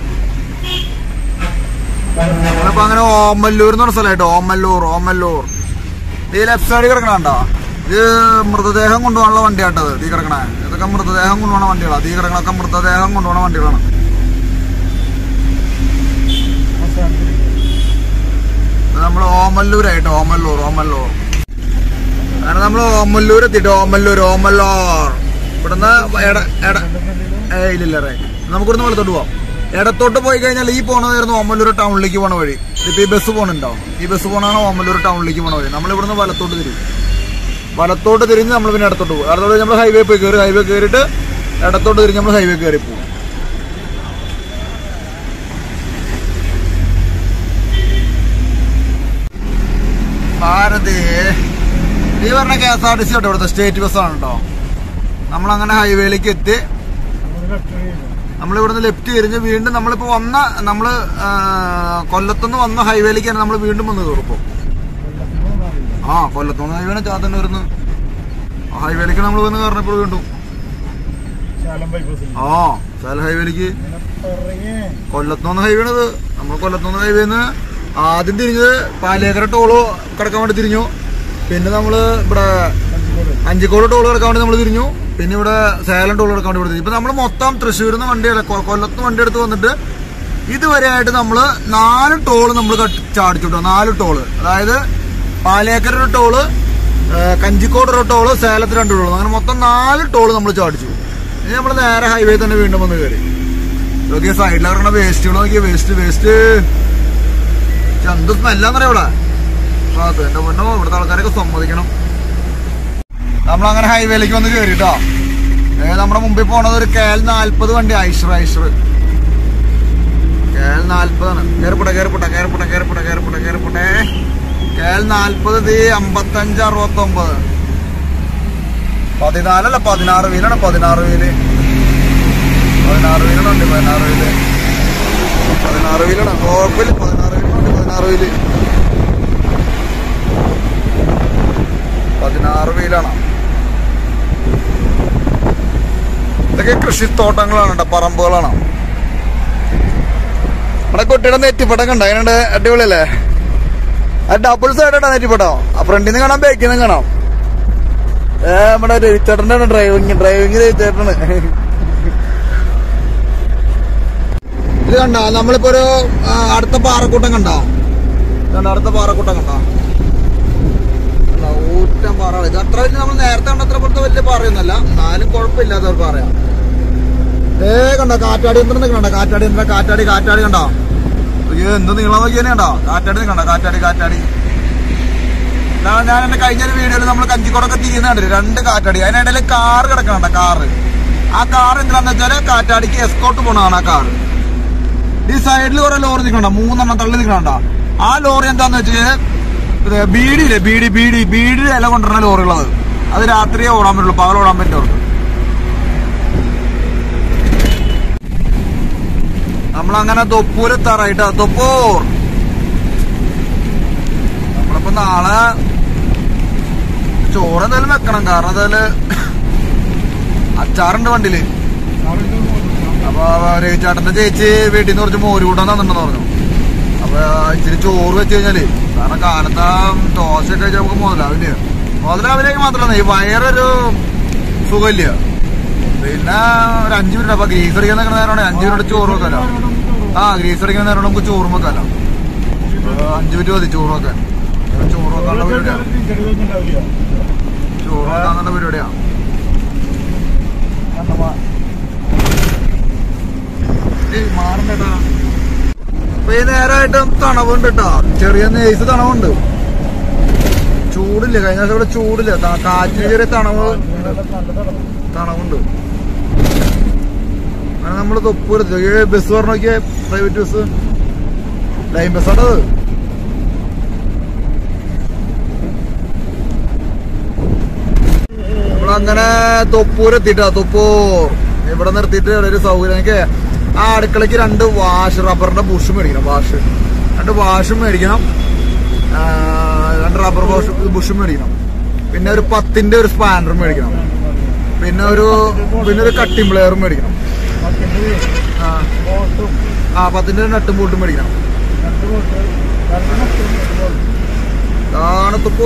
[SPEAKER 1] നമ്മളിപ്പോ അങ്ങനെ ഓമല്ലൂർ എന്ന് പറഞ്ഞ സ്ഥലമായിട്ട് ഓമല്ലൂർ ഓമല്ലൂർ ഈ ലെഫ്റ്റ് സൈഡിൽ കിടക്കണോ ഇത് മൃതദേഹം കൊണ്ടുപോകാനുള്ള വണ്ടിയാട്ടത് ഈ കിടക്കണേ ഇതൊക്കെ മൃതദേഹം കൊണ്ടുപോകണ വണ്ടികളാണ് ഈ കിടക്കണൊക്കെ മൃതദേഹം കൊണ്ടുപോകണ വണ്ടികളാണ് ഇത് നമ്മൾ ഓമല്ലൂരായിട്ട് ഓമല്ലൂർ ഓമല്ലൂർ അങ്ങനെ നമ്മൾ ഓമല്ലൂർ എത്തിയിട്ട് ഓമല്ലൂർ ഓമല്ലൂർ ഇവിടുന്ന് എട എട ഏ ഇല്ലില്ല റേ നമുക്കിവിടുന്ന് വെളുത്തോട്ട് പോവാം ഇടത്തോട്ട് പോയി കഴിഞ്ഞാൽ ഈ പോണതായിരുന്നു ഓമല്ലൂർ ടൗണിലേക്ക് പോണ വഴി ഇപ്പൊ ഈ ബസ് പോണുണ്ടാവും ഈ ബസ് പോണാണ് ഓമല്ലൂർ ടൗണിലേക്ക് പോണ വഴി നമ്മൾ ഇവിടുന്ന് വലത്തോട്ട് തിരിയും വലത്തോട്ട് തിരിഞ്ഞ് നമ്മൾ പിന്നെ ഇടത്തോട്ട് പോകും ഇടത്തോട്ട് നമ്മൾ ഹൈവേ പോയി കയറി ഹൈവേ കയറിയിട്ട് ഇടത്തോട്ട് തിരിഞ്ഞ് നമ്മൾ ഹൈവേ കയറി പോകും ഭാരതി ഈ പറഞ്ഞ K S R T C കേട്ടോ ഇവിടുത്തെ സ്റ്റേറ്റ് ബസ്സാണ് കേട്ടോ നമ്മളങ്ങനെ ഹൈവേയിലേക്ക് എത്തി നമ്മൾ ഇവിടുന്ന് ലെഫ്റ്റ് തിരിഞ്ഞ് വീണ്ടും നമ്മളിപ്പോ വന്ന നമ്മള് ആ, കൊല്ലത്തുനിന്ന് വന്ന ഹൈവേയിലേക്കാണ് നമ്മൾ വീണ്ടും വന്ന് കയറിപ്പോ ആ കൊല്ലത്തുനിന്ന് ഹൈവേനെ ചാത്തന്നെ വരുന്നു ആ ഹൈവേയിലേക്ക് നമ്മൾ വന്ന് കയറണപ്പോൾ വീണ്ടും
[SPEAKER 2] ശാലം ബൈപ്പാസ്
[SPEAKER 1] ആ ചാല ഹൈവേയിലേക്ക്
[SPEAKER 2] ഇറങ്ങി
[SPEAKER 1] കൊല്ലത്തുനിന്ന് ഹൈവേ ആണത് നമ്മൾ കൊല്ലത്തുനിന്ന് ഹൈവേന്ന് ആദ്യം തിരിഞ്ഞത് പാലേക്കര ടോള് കിടക്കാൻ വേണ്ടി തിരിഞ്ഞു പിന്നെ നമ്മള് ഇവിടെ
[SPEAKER 2] കഞ്ചിക്കോട്
[SPEAKER 1] അഞ്ചിക്കോട് ടോൾ കിടക്കാൻ വേണ്ടി നമ്മൾ തിരിഞ്ഞു പിന്നെ ഇവിടെ സേലം ടോൾ കിടക്കാൻ വേണ്ടി ഇവിടെ തിരിഞ്ഞു ഇപ്പൊ നമ്മൾ മൊത്തം തൃശ്ശൂരിൽ നിന്ന് വണ്ടി അല്ല കൊ- കൊല്ലത്ത് നിന്ന് വണ്ടി എടുത്ത് വന്നിട്ട് ഇതുവരെ ആയിട്ട് നമ്മള് നാല് ടോള് നമ്മൾ ചാടിച്ചിട്ടു നാല് ടോള് അതായത് പാലേക്കര ഒരു ടോള് ഏ, കഞ്ചിക്കോട് ഒരു ടോള് സേലത്ത് രണ്ട് ടോള് അങ്ങനെ മൊത്തം നാല് ടോള് നമ്മൾ ചാടിച്ചു ഇനി നമ്മൾ നേരെ ഹൈവേ തന്നെ വീണ്ടും വന്ന് കയറി നോക്കിയ സൈഡിൽ ഇറങ്ങണ വേസ്റ്റുകൾ നോക്കിയ വേസ്റ്റ് വേസ്റ്റ് എന്ത് സ്മെല്ലാന്നറിയാം ഇവിടെ ആ, അത് എന്റെ പൊന്നോ ഇവിടുത്തെ ആൾക്കാരൊക്കെ സമ്മതിക്കണം നമ്മളങ്ങനെ ഹൈവേയിലേക്ക് വന്ന് കയറിട്ടോ നമ്മുടെ മുമ്പിൽ പോണത് ഒരു കെ എൽ നാൽപ്പത് വണ്ടി ഐഷർ ഐഷർ കെ എൽ നാൽപ്പതാണ് കയറിപ്പോട്ടെ കയറിപ്പോട്ടെ കയറിപ്പോട്ടെ കയറിപ്പോട്ടെ കയറിപ്പോട്ടെ കയറിപ്പോട്ടെ കെ എൽ നാൽപ്പത് ദി അമ്പത്തഞ്ച് അറുപത്തൊമ്പത് പതിനാലല്ല പതിനാറ് വീലാണ് പതിനാറ് വീല് പതിനാറ് വീലാണ് ഉണ്ട് പതിനാറ് വീല് പതിനാറ് വീലാണ് കുഴപ്പമില്ല പതിനാറ് വീലുണ്ട് പതിനാറ് വീല് പതിനാറ് വീലാണ് ഇതൊക്കെ കൃഷിത്തോട്ടങ്ങളാണ് കേട്ടോ പറമ്പുകളാണ് ഇവിടെ കുട്ടിയുടെ നെറ്റിപ്പട്ടം കണ്ട അതിനുണ്ട് അടിപൊളിയല്ലേ ആ ഡബിൾ സൈഡ് ഇടാ നെറ്റിപ്പട്ടോ ആ ഫ്രണ്ടിൽ നിന്ന് കാണാം ബാക്കിൽ നിന്ന് കാണാം ഏ നമ്മുടെ രവിച്ചേട്ടൻ്റെ ഡ്രൈവിങ് ഡ്രൈവിങ് രവിച്ചേട്ടന് ഇത് കണ്ട നമ്മളിപ്പോ ഒരു ആ, അടുത്ത പാറക്കൂട്ടം കണ്ടോ കണ്ട അടുത്ത പാറക്കൂട്ടം കണ്ടോ അല്ല, ഊറ്റം പാറ ഇത് അത്ര വലിയ നമ്മൾ നേരത്തെ കണ്ട അത്ര പോലത്തെ വലിയ പാറയൊന്നുമല്ല എന്നാലും കുഴപ്പമില്ലാത്ത ഒരു പാറയാ ഏ കണ്ടോ കാറ്റാടി യന്ത്രം കണ്ടോ കാറ്റാടി യന്ത്രം കാറ്റാടി കാറ്റാടി കണ്ടോ അയ്യോ എന്ത് നീളം നോക്കിയേ കണ്ടോ കാറ്റാടി കണ്ടോ കാറ്റാടി കാറ്റാടി ഞാൻ ഞാൻ എന്റെ കഴിഞ്ഞ ഒരു വീഡിയോയിൽ നമ്മൾ കഞ്ചിക്കോടൊക്കെ തിരിയുന്ന കണ്ടില്ലേ രണ്ട് കാറ്റാടി അതിനിടയിൽ കാറ് കിടക്കണ്ട കാറ് ആ കാർ എന്തിനാന്ന് വെച്ചാല് കാറ്റാടിക്ക് എസ്കോട്ട് പോണതാണ് ആ കാറ് ഈ സൈഡിൽ കുറെ ലോറി നിൽക്കണ്ട മൂന്നെണ്ണം തള്ളി നിൽക്കണ്ട ആ ലോറി എന്താന്ന് വെച്ചാൽ ബീഡിയില്ലേ ബീഡി ബീഡി ബീഡി ഇല കൊണ്ടുവരുന്ന ലോറികളത് അത് രാത്രിയെ ഓടാൻ പറ്റുള്ളൂ പകൽ ഓടാൻ പറ്റുള്ളൂ നമ്മളങ്ങനെ തൊപ്പൂരെത്താറായിട്ടാ തൊപ്പൂർ നമ്മളിപ്പോ നാളെ ചോറ് എന്തായാലും വെക്കണം കാരണം എന്തായാലും അച്ചാറുണ്ട് വണ്ടിയില് അപ്പൊ രവിചേട്ടന്റെ ചേച്ചി വീട്ടിൽ നിന്ന് കുറച്ച് മോര് കൂട്ടാൻ തന്നിട്ടുണ്ടെന്ന് പറഞ്ഞു അപ്പൊ ഇച്ചിരി ചോറ് വെച്ച് കഴിഞ്ഞാല് കാരണം കാലത്ത് ദോശ ഒക്കെ കഴിച്ചാൽ നമുക്ക് മുതലാവില്ല മുതലാവിലേക്ക് മാത്രമല്ല ഈ വയറൊരു സുഖമില്ല പിന്നെ ഒരു അഞ്ചു മിനിറ്റ് അപ്പൊ ഗ്രീസ് അടിക്കാൻ നിൽക്കുന്ന നേരമാണ് അഞ്ചു മിനിറ്റ് ചോറ് വെക്കാലോ ആ ഗ്രീസ് അടിക്കുന്ന നേരം നമുക്ക് ചോറ് വെക്കാലോ അപ്പൊ അഞ്ചു മിനിറ്റ് മതി ചോറ് വെക്കാൻ ചോറ് വെക്കാനുള്ള പരിപാടിയാണ് ചോറ് വെക്കാന്നുള്ള പരിപാടിയാണ് ഏയ് മാറണ്ടേട്ടാ അപ്പൊ ഈ നേരമായിട്ടും തണവുണ്ട് കേട്ടോ ചെറിയ നെയ്സ് തണവുണ്ട് ചൂടില്ല കഴിഞ്ഞ ദിവസം ഇവിടെ ചൂടില്ല ത- കാറ്റിന് ചെറിയ തണവ് തണവുണ്ട് അങ്ങനെ നമ്മള് തൊപ്പൂരത്ത് ഈ ബസ് പറഞ്ഞു നോക്കിയേ പ്രൈവറ്റ് ബസ് ലൈൻ ബസ്സാണത് നമ്മളങ്ങനെ തൊപ്പൂരെത്തിട്ടാ തൊപ്പൂർ ഇവിടെ നിർത്തിയിട്ട് ഒരു സൗകര്യം എനിക്ക് ആ അടുക്കളയ്ക്ക് രണ്ട് വാഷ് റബ്ബറിന്റെ ബുഷ് മേടിക്കണം വാഷ് രണ്ട് വാഷും മേടിക്കണം ആ, രണ്ട് റബ്ബർ വാഷ് ബുഷും മേടിക്കണം പിന്നെ ഒരു പത്തിന്റെ ഒരു സ്പാനറും മേടിക്കണം പിന്നെ ഒരു പിന്നെ ഒരു കട്ടിംഗ് പ്ലെയറും മേടിക്കണം ആ ആ പത്തിന്റെ ഒരു നട്ടും ബോട്ടും മേടിക്കണം കാണത്തപ്പോ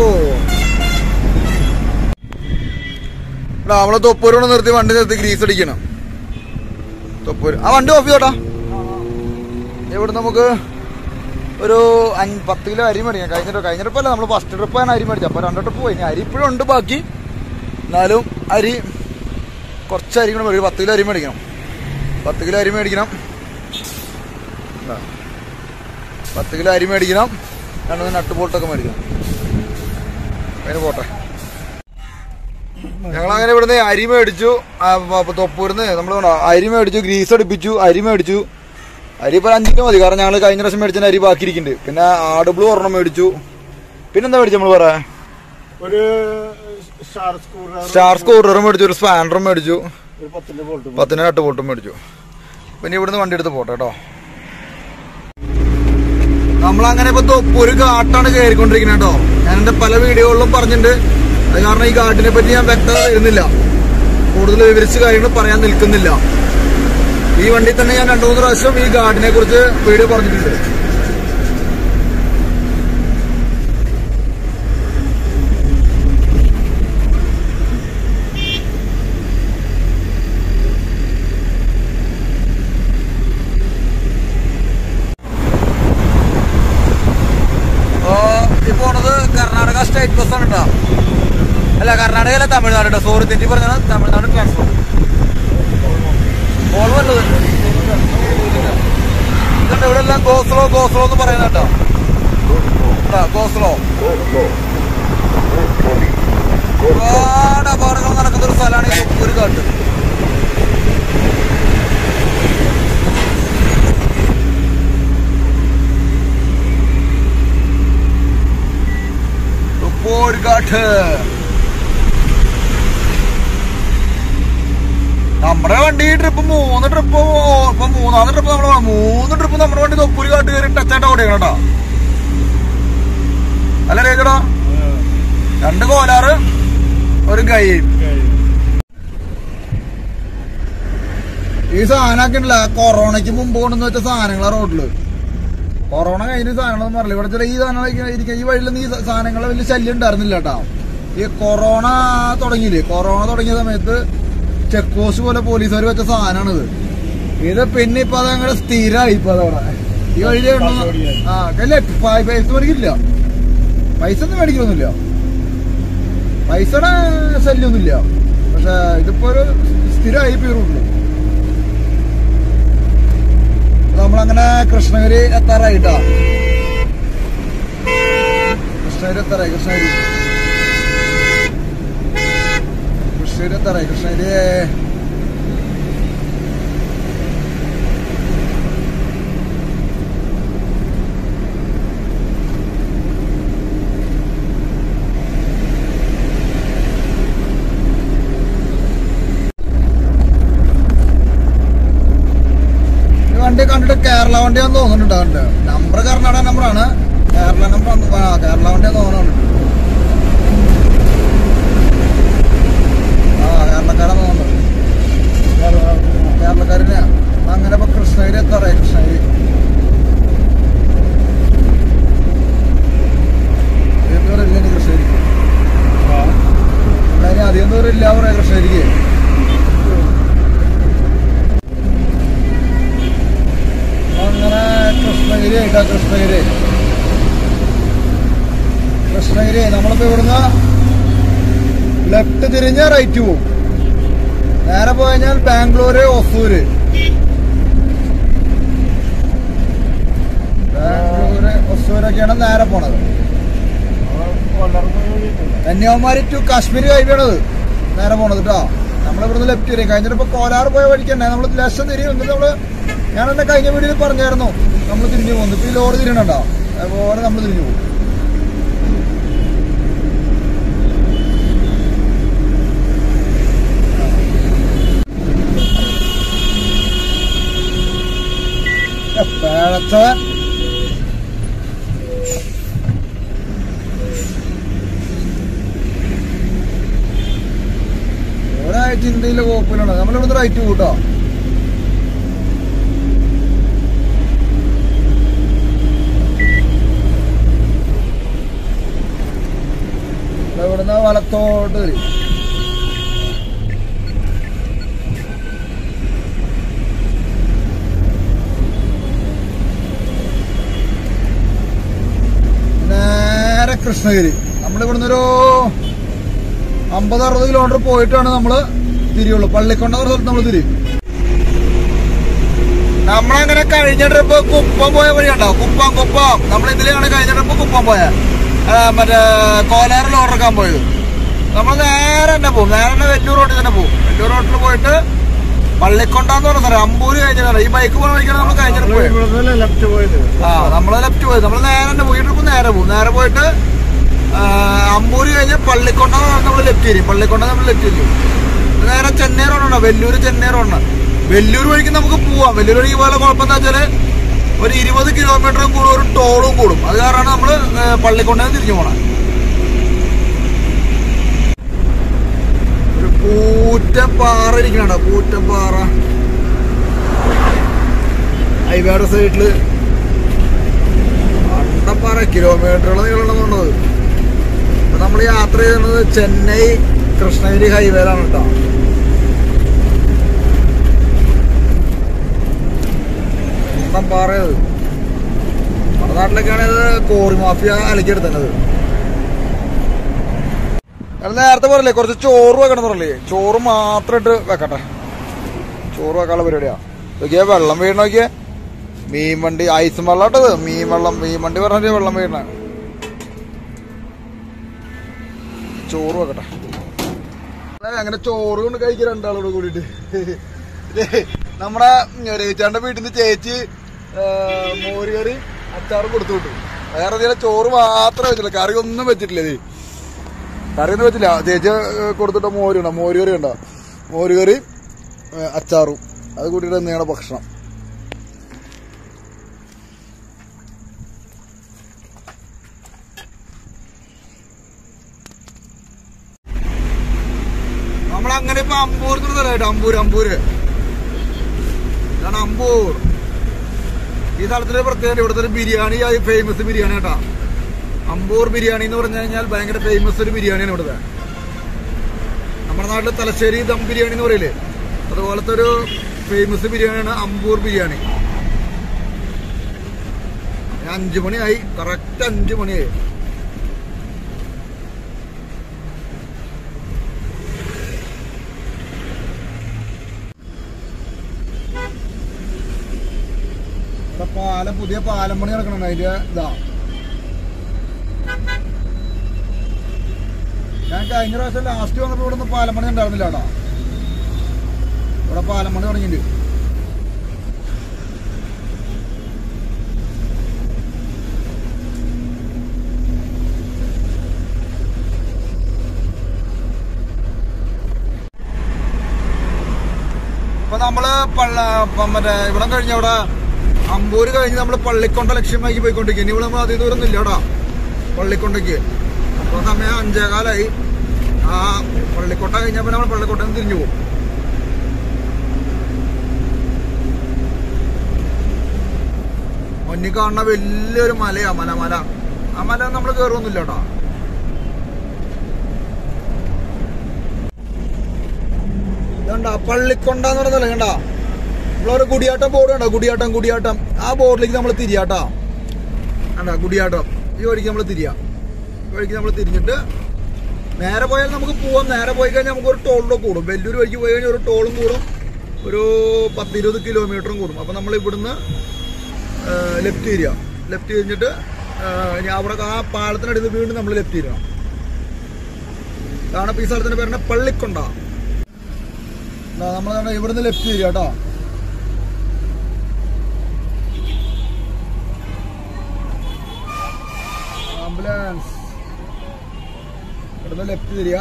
[SPEAKER 1] എടാ നമ്മളെ തൊപ്പൂരോട് നിർത്തി വണ്ടി നിർത്തി ഗ്രീസ് അടിക്കണം തൊപ്പൂര് ആ വണ്ടി ഓഫ് ചെയ്തോട്ടാ ഇവിടെ നമുക്ക് ഒരു അഞ്ച് പത്ത് കിലോ അരി മേടിക്കാം കഴിഞ്ഞ ട്രിപ്പ് കഴിഞ്ഞ ട്രിപ്പല്ല നമ്മൾ ഫസ്റ്റ് ട്രിപ്പാണ് അരി മേടിച്ചത് അപ്പോൾ രണ്ട് ട്രിപ്പ് പോയി ഇനി അരി ഇപ്പോഴും ഉണ്ട് ബാക്കി എന്നാലും അരി കുറച്ച് അരി കൂടെ മേടിക്കും പത്ത് കിലോ അരി മേടിക്കണം പത്ത് കിലോ അരി മേടിക്കണം ഇതാ. പത്ത് കിലോ അരി മേടിക്കണം രണ്ടു നട്ട് ബോൾട്ടൊക്കെ മേടിക്കണം അതിന് പോട്ടെ ഞങ്ങൾ അങ്ങനെ ഇവിടുന്ന് അരി മേടിച്ചു ആ, പ- തൊപ്പൂരിന്ന് നമ്മൾ അരി മേടിച്ചു ഗ്രീസ് അടുപ്പിച്ചു അരി മേടിച്ചു അരി ഇപ്പൊ ഒരു അഞ്ച് കിലോ മതി കാരണം ഞങ്ങൾ കഴിഞ്ഞ പ്രാവശ്യം മേടിച്ച അരി ബാക്കിയിരിക്കുന്നുണ്ട് പിന്നെ ആടുബ്ലൂ ഒരെണ്ണം മേടിച്ചു പിന്നെന്താ മേടിച്ചു നമ്മൾ പറയാ
[SPEAKER 2] ഒരു സ്റ്റാർ സ്കൂൾ
[SPEAKER 1] സ്റ്റാർ സ്കൂട്ടറും മേടിച്ചു ഒരു സ്പാൻഡറും മേടിച്ചു
[SPEAKER 2] ഒരു പത്തിന്റെ ബോൾട്ട്
[SPEAKER 1] പത്തിന് എട്ട് ബോട്ടും മേടിച്ചു പിന്നെ ഇവിടുന്ന് വണ്ടി എടുത്ത് പോട്ടെ കേട്ടോ നമ്മളങ്ങനെ ഇപ്പൊ തൊപ്പൂര് ഘാട്ടാണ് കയറിക്കൊണ്ടിരിക്കുന്നത് കേട്ടോ ഞാൻ എന്റെ പല വീഡിയോകളിലും പറഞ്ഞിട്ടുണ്ട് അത് കാരണം ഈ ഘാട്ടിനെ പറ്റി ഞാൻ വ്യക്തത തരുന്നില്ല കൂടുതൽ വിവരിച്ച് കാര്യങ്ങൾ പറയാൻ നിൽക്കുന്നില്ല ഈ വണ്ടി തന്നെ ഞാൻ രണ്ടു മൂന്ന് പ്രാവശ്യം ഈ ഘാട്ടിനെ കുറിച്ച് വീഡിയോ പറഞ്ഞിട്ടുണ്ട് ഈ പോണത് കർണാടക സ്റ്റേറ്റ് ബസ് ആണ് കേട്ടോ അല്ല കർണാടകയിലെ തമിഴ്നാട് കേട്ടോ സോറി തെറ്റി പറഞ്ഞാൽ തമിഴ്നാട് ട്രാൻസ്പോർട്ട് വോൾവോ അല്ലത് ഇതുണ്ട് ഇവിടെ എല്ലാം ഗോസ്ലോ ഗോസ്ലോ എന്ന് പറയുന്ന കേട്ടോ ഇതാ, ഗോസ്ലോ ഒരുപാട് അപകടങ്ങൾ നടക്കുന്ന ഒരു സ്ഥലമാണ് ഈ ഒരു കാട്ട് പോർഘാട്ട് നമ്മുടെ വണ്ടി ട്രിപ്പ് മൂന്ന് ട്രിപ്പ് ഇപ്പൊ മൂന്നാമത്തെ ട്രിപ്പ് നമ്മൾ മൂന്ന് ട്രിപ്പ് നമ്മുടെ വണ്ടി തൊപ്പൂര് കാട്ട് കയറി ടച്ചായിട്ട് ഓടിക്കണം കേട്ടോ അല്ല രേഖടാ രണ്ട് കോലാറ് ഒരു കൈ ഈ സാധനമൊക്കെ ഉണ്ടല്ല കൊറോണയ്ക്ക് മുമ്പ് കൊണ്ടുവന്ന് വെച്ച സാധനങ്ങളാ റോഡില് കൊറോണ കഴിഞ്ഞ സാധനങ്ങളൊന്നും പറഞ്ഞില്ല ഇവിടെ ചില ഈ സാധനങ്ങൾ ഇരിക്കുന്ന ഈ വഴിയിലൊന്നും ഈ സാധനങ്ങളെ വലിയ ശല്യം ഉണ്ടായിരുന്നില്ല കേട്ടോ ഈ കൊറോണ തുടങ്ങിയില്ലേ കൊറോണ തുടങ്ങിയ സമയത്ത് ചെക്ക് പോസ്റ്റ് പോലെ പോലീസുകാർ വെച്ച സാധനമാണിത് ഇത് പിന്നെ ഇപ്പൊ അത് അങ്ങനെ സ്ഥിരമായി ഇപ്പൊ അതവിടെ ഈ വഴിയിലെ ആ അല്ല പ- പൈസ മേടിക്കില്ല പൈസ ഒന്നും മേടിക്കലൊന്നുമില്ല പൈസയുടെ ശല്യമൊന്നുമില്ല പക്ഷെ ഇതിപ്പോ ഒരു സ്ഥിരമായി ഇപ്പൊ ഈ റൂട്ടില് നമ്മളങ്ങനെ കൃഷ്ണഗിരി എത്താറായിട്ടാ കൃഷ്ണഗിരി എത്താറായി കൃഷ്ണഗിരി കൃഷ്ണഗിരി എത്താറായി കൃഷ്ണഗിരി ഈ വണ്ടി കണ്ടിട്ട് കേരള വണ്ടിയാന്ന് തോന്നുന്നുണ്ട് കണ്ട് നമ്പർ കർണാടക നമ്പറാണ് കേരള നമ്പർ ആ കേരള വണ്ടിയാന്ന് തോന്നുന്നുണ്ട് ആ കേരളക്കാരാന്ന് തോന്നുന്നുണ്ട് കേരളക്കാരനെയാ അങ്ങനെ ഇപ്പൊ കൃഷ്ണഗിരി എത്താറേ കൃഷ്ണഗിരി അധികം ദൂരം ഇല്ല ഇനി കൃഷ്ണഗിരിക്ക് കാര്യം അധികം ദൂരം ഇല്ല പറയാ കൃഷ്ണഗിരിക്ക് അങ്ങനെ കൃഷ്ണഗിരി ആയിട്ടാ കൃഷ്ണഗിരി കൃഷ്ണഗിരി നമ്മളിപ്പോ ഇവിടുന്ന് ലെഫ്റ്റ് തിരിഞ്ഞ റൈറ്റ് പോവും നേരെ പോയി കഴിഞ്ഞാൽ ബാംഗ്ലൂര് ഒസൂര് ബാംഗ്ലൂര് ഒസൂരൊക്കെയാണ് നേരെ പോണത് കന്യാകുമാരി ടു കാശ്മീർ ഹൈവേ ആണത് നേരെ പോണത് കേട്ടോ നമ്മളിവിടുന്ന് ലെഫ്റ്റ് തിരിയും കഴിഞ്ഞിട്ട് ഇപ്പൊ കോലാർ പോയ വഴിക്കന്നെ നമ്മൾ ലക്ഷം തിരിയും എന്നിട്ട് നമ്മള് ഞാൻ എന്റെ കഴിഞ്ഞ വീഡിയോയിൽ പറഞ്ഞായിരുന്നു നമ്മൾ തിരിഞ്ഞു പോകുന്നു ഇപ്പൊ ഈ ലോറി തിരിയണുണ്ടോ അതുപോലെ നമ്മൾ തിരിഞ്ഞു പോകും പേഴച്ചവൻ ഒരാഴ്ച ഇന്ത്യയിലെ കോപ്പിലാണ് നമ്മളിവിടുന്ന് റൈറ്റ് കൂട്ടോ ഇവിടുന്ന് വലത്തോട്ട് വരും നേരെ കൃഷ്ണഗിരി നമ്മളിവിടുന്ന് ഒരു അമ്പത് അറുപത് കിലോമീറ്റർ പോയിട്ടാണ് നമ്മള് തിരിയുള്ളൂ പള്ളിക്കൊണ്ട ഒരു സ്ഥലത്ത് നമ്മൾ തിരിയും നമ്മളങ്ങനെ കഴിഞ്ഞ ട്രിപ്പ് കുപ്പം പോയ വഴി ഉണ്ടോ കുപ്പം കുപ്പം നമ്മൾ ഇതിലാണ് കഴിഞ്ഞ ട്രിപ്പ് കുപ്പം പോയ ആ, മറ്റേ കോലാറിൽ ഓർഡർക്കാൻ പോയത് നമ്മൾ നേരെ തന്നെ പോകും നേരെ തന്നെ വെല്ലൂർ റോഡിൽ തന്നെ പോകും വെല്ലൂർ റോഡിൽ പോയിട്ട് പള്ളിക്കൊണ്ടാന്ന് പറഞ്ഞ സ്ഥലം അമ്പൂര് കഴിഞ്ഞതാണ് ഈ ബൈക്ക് പോകുന്ന വഴിക്കാണ് നമ്മൾ കഴിഞ്ഞ ട്രിപ്പ് പോയത്
[SPEAKER 2] ഇവിടുന്ന് ലെഫ്റ്റ് പോയത്
[SPEAKER 1] ആ നമ്മള് ലെഫ്റ്റ് പോയത് നമ്മൾ നേരെ തന്നെ പോയി ട്രിപ്പ് നേരെ പോകും നേരെ പോയിട്ട് ആ, അമ്പൂര് കഴിഞ്ഞ് പള്ളിക്കൊണ്ടാണ് നമ്മൾ ലെഫ്റ്റ് ചെയ്യും പള്ളിക്കൊണ്ട നമ്മൾ ലെഫ്റ്റ് ചെയ്യും നേരെ ചെന്നൈ റോഡാണ് വെല്ലൂര് ചെന്നൈ റോഡാണ് വെല്ലൂർ വഴിക്ക് നമുക്ക് പോവാം വെല്ലൂർ വഴിക്ക് പോലെ കുഴപ്പം എന്താ വെച്ചാല് ഒരു ഇരുപത് കിലോമീറ്ററും കൂടും ഒരു ടോളും കൂടും അത് കാരണമാണ് നമ്മള് പള്ളിക്കൊണ്ടേ തിരിഞ്ഞു പോണത് ഒരു പൂറ്റൻ പാറ ഇരിക്കണ പൂറ്റൻ പാറ ഹൈവേയുടെ സൈഡില് അണ്ടപ്പാറ കിലോമീറ്ററുകൾ നീളണമെന്നുള്ളത് അപ്പൊ നമ്മൾ യാത്ര ചെയ്യുന്നത് ചെന്നൈ കൃഷ്ണഗിരി ഹൈവേയിലാണ് കേട്ടോ അണ്ടപ്പാറ അത് നമ്മുടെ നാട്ടിലൊക്കെയാണ് ഇത് കോറി മാഫിയ അലക്കിയെടുത്തത് ഞാൻ നേരത്തെ പറയില്ലേ കുറച്ച് ചോറ് വെക്കണം എന്ന് പറയില്ലേ ചോറ് മാത്രം ഇട്ട് വെക്കട്ടെ ചോറ് വെക്കാനുള്ള പരിപാടിയാ നോക്കിയാ വെള്ളം വീഴണ നോക്കിയേ മീൻ വണ്ടി ഐസും വെള്ളം ഇട്ടത് മീൻ വെള്ളം മീൻ വണ്ടി പറഞ്ഞ വെള്ളം വീഴണ ചോറ് വെക്കട്ടെ അതെ, അങ്ങനെ ചോറ് കൊണ്ട് കഴിക്കുക രണ്ടാളോട് കൂടിയിട്ട് ദേ, നമ്മുടെ രവിച്ചാന്റെ വീട്ടിൽ നിന്ന് ചേച്ചി ആ, മോര് കറി അച്ചാറും കൊടുത്തു വിട്ടു വേറെ എന്തെങ്കിലും ചോറ് മാത്രമേ വെച്ചില്ല കറി ഒന്നും വെച്ചിട്ടില്ല ഇത് കറി ഒന്നും വെച്ചില്ല ചേച്ചി ഏ, കൊടുത്തിട്ട മോര് ഉണ്ടോ മോര് കറി ഉണ്ടോ മോര് കറി ഏ, അച്ചാറും അത് കൂട്ടിയിട്ട് തന്നെയാണ് ഭക്ഷണം നമ്മളങ്ങനെ ഇപ്പൊ അമ്പൂർ സ്ഥലമായിട്ട് അമ്പൂർ അമ്പൂര് ഇതാണ് അമ്പൂർ ഈ സ്ഥലത്തിന്റെ പ്രത്യേകത ഇവിടുത്തെ ഒരു ബിരിയാണി ഫേമസ് ബിരിയാണി കേട്ടാ അമ്പൂർ ബിരിയാണി എന്ന് പറഞ്ഞു കഴിഞ്ഞാൽ ഭയങ്കര ഫേമസ് ഒരു ബിരിയാണിയാണ് ഇവിടുത്തെ നമ്മുടെ നാട്ടില് തലശ്ശേരി ദം ബിരിയാണി എന്ന് പറയില്ലേ അതുപോലത്തെ ഒരു ഫേമസ് ബിരിയാണിയാണ് അമ്പൂർ ബിരിയാണി ഞാൻ അഞ്ചു മണിയായി കറക്റ്റ് അഞ്ചു മണിയായി ഇവിടെ പാലം പുതിയ പാലം പണി നടക്കണം അതിന്റെ ഇതാ ഞാൻ കഴിഞ്ഞ പ്രാവശ്യം ലാസ്റ്റ് വന്നപ്പോ ഇവിടെ നിന്ന് പാലം പണി ഉണ്ടായിരുന്നില്ല കേട്ടോ ഇവിടെ പാലം പണി തുടങ്ങിയിട്ടുണ്ട് ഇപ്പൊ നമ്മള് പള്ള പ- മറ്റേ ഇവിടെ കഴിഞ്ഞ അവിടെ അമ്പൂര് കഴിഞ്ഞ് നമ്മള് പള്ളിക്കൊണ്ട ലക്ഷ്യമാക്കി പോയിക്കൊണ്ടിരിക്കുക ഇനി ഇവിടെ നമ്മൾ അതി ദൂരം ഇല്ല കേട്ടോ പള്ളിക്കൊണ്ടയ്ക്ക് ഇപ്പൊ സമയം അഞ്ചേകാലായി ആ പള്ളിക്കൊട്ട കഴിഞ്ഞപ്പോ നമ്മൾ പള്ളിക്കൊട്ടയിൽ നിന്ന് തിരിഞ്ഞു പോകും മുന്നിൽ കാണുന്ന വലിയൊരു മലയാ മല മല ആ മല നമ്മൾ കയറുമൊന്നുമില്ല കേട്ടോ ഇതുണ്ടാ പള്ളിക്കൊണ്ടാന്ന് പറഞ്ഞ സ്ഥലം കണ്ടാ നമ്മളൊരു കുടിയാട്ടം ബോർഡ് കണ്ടോ കുടിയാട്ടം കുടിയാട്ടം ആ ബോർഡിലേക്ക് നമ്മൾ തിരിയാട്ടാ കണ്ടാ കുടിയാട്ടം ഈ വഴിക്ക് നമ്മൾ തിരിയാ ഈ വഴിക്ക് നമ്മൾ തിരിഞ്ഞിട്ട് നേരെ പോയാൽ നമുക്ക് പോവാം നേരെ പോയി കഴിഞ്ഞാൽ നമുക്ക് ഒരു ടോളിലൊക്കെ കൂടും വലിയൊരു വഴിക്ക് പോയി കഴിഞ്ഞാൽ ഒരു ടോളും കൂടും ഒരു പത്തിരുപത് കിലോമീറ്ററും കൂടും അപ്പൊ നമ്മൾ ഇവിടുന്ന് ലെഫ്റ്റ് തിരിയാ ലെഫ്റ്റ് തിരിഞ്ഞിട്ട് ആ, ഇനി അവിടെ ആ പാലത്തിനടുത്ത് വീണ്ടും നമ്മൾ ലെഫ്റ്റ് തിരിയണം ഇതാണ് ഇപ്പൊ ഈ സ്ഥലത്തിന്റെ പേരാണ് പള്ളിക്കൊണ്ട നമ്മൾ ഇവിടുന്ന് ലെഫ്റ്റ് തിരിയാ കേട്ടോ ആംബുലൻസ് ഇവിടുന്ന് ലെഫ്റ്റ് തിരിയാ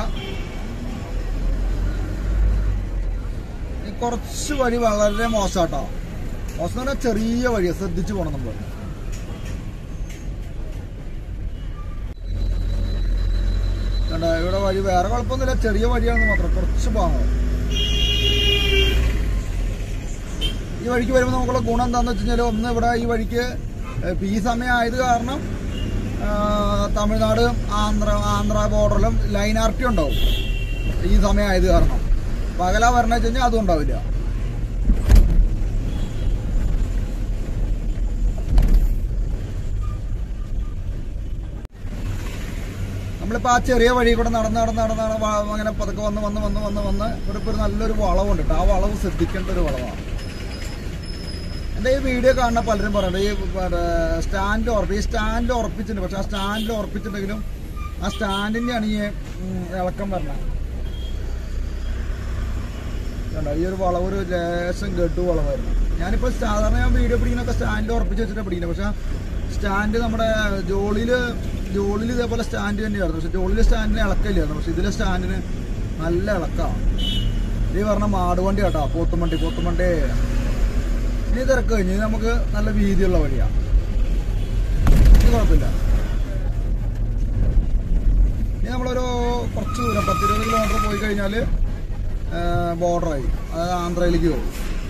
[SPEAKER 1] ഈ കുറച്ച് വഴി വളരെ മോശാട്ടോ മോശം എന്ന് പറഞ്ഞാൽ ചെറിയ വഴിയാ ശ്രദ്ധിച്ചു പോണം നമ്മൾ കണ്ടോ ഇവിടെ വഴി വേറെ കുഴപ്പമൊന്നുമില്ല ചെറിയ വഴിയാണെന്ന് മാത്രം കുറച്ച് പോകണം ഈ വഴിക്ക് വരുമ്പോൾ നമുക്കുള്ള ഗുണം എന്താണെന്ന് വെച്ച് കഴിഞ്ഞാൽ ഒന്ന് ഇവിടെ ഈ വഴിക്ക് ഏഹ്, ഇപ്പൊ ഈ സമയം ആയത് കാരണം ആ, തമിഴ്നാട് ആന്ധ്ര ആന്ധ്ര ബോർഡറിലും ലൈൻ ആർ ടി ഉണ്ടാവും ഈ സമയം ആയത് കാരണം പകലാ വരണ വെച്ച് കഴിഞ്ഞാൽ അതും ഉണ്ടാവില്ല നമ്മളിപ്പോൾ ആ ചെറിയ വഴി കൂടെ നടന്ന് നടന്ന് നടന്ന് നടന്ന് വ- അങ്ങനെ പതുക്കെ വന്ന് വന്ന് വന്ന് വന്ന് വന്ന് ഇവിടെ ഇപ്പോൾ ഒരു നല്ലൊരു വളവുണ്ട് കേട്ടോ ആ വളവ് ശ്രദ്ധിക്കേണ്ട ഒരു വളവാണ് എന്റെ ഈ വീഡിയോ കാണുന്ന പലരും പറയുന്നത് ഈ സ്റ്റാൻഡിൽ ഉറപ്പ് ഈ സ്റ്റാൻഡിൽ ഉറപ്പിച്ചിട്ടുണ്ട് പക്ഷെ ആ സ്റ്റാൻഡിൽ ഉറപ്പിച്ചിട്ടുണ്ടെങ്കിലും ആ സ്റ്റാൻഡിന്റെയാണ് ഈ ഉം, ഇളക്കം പറഞ്ഞത് കണ്ടോ ഈ ഒരു വളവ് ഒരു ലേശം ഗഡു വളവായിരുന്നു ഞാനിപ്പോൾ സാധാരണ ഞാൻ വീഡിയോ പിടിക്കുന്നൊക്കെ സ്റ്റാൻഡിൽ ഉറപ്പിച്ച് വെച്ചിട്ടാണ് പിടിക്കുന്നത് പക്ഷെ സ്റ്റാൻഡ് നമ്മുടെ ജോളിയില് ജോളിയിൽ ഇതേപോലെ സ്റ്റാൻഡ് തന്നെയായിരുന്നു പക്ഷെ ജോളിയിലെ സ്റ്റാൻഡിന് ഇളക്കമില്ലായിരുന്നു പക്ഷെ ഇതിലെ സ്റ്റാൻഡിന് നല്ല ഇളക്കമാണ് ഈ പറഞ്ഞ മാടുവണ്ടി കേട്ടോ പോത്തുമണ്ടി പോത്തുമണ്ടി ഇനി തിരക്ക് കഴിഞ്ഞ് ഇനി നമുക്ക് നല്ല വീതിയുള്ള വഴിയാണ് ഇത് കുഴപ്പമില്ല ഇനി നമ്മളൊരു കുറച്ച് ദൂരം പത്തിരുപത് കിലോമീറ്റർ പോയി കഴിഞ്ഞാൽ ബോർഡറായി അതായത് ആന്ധ്രയിലേക്ക് പോകും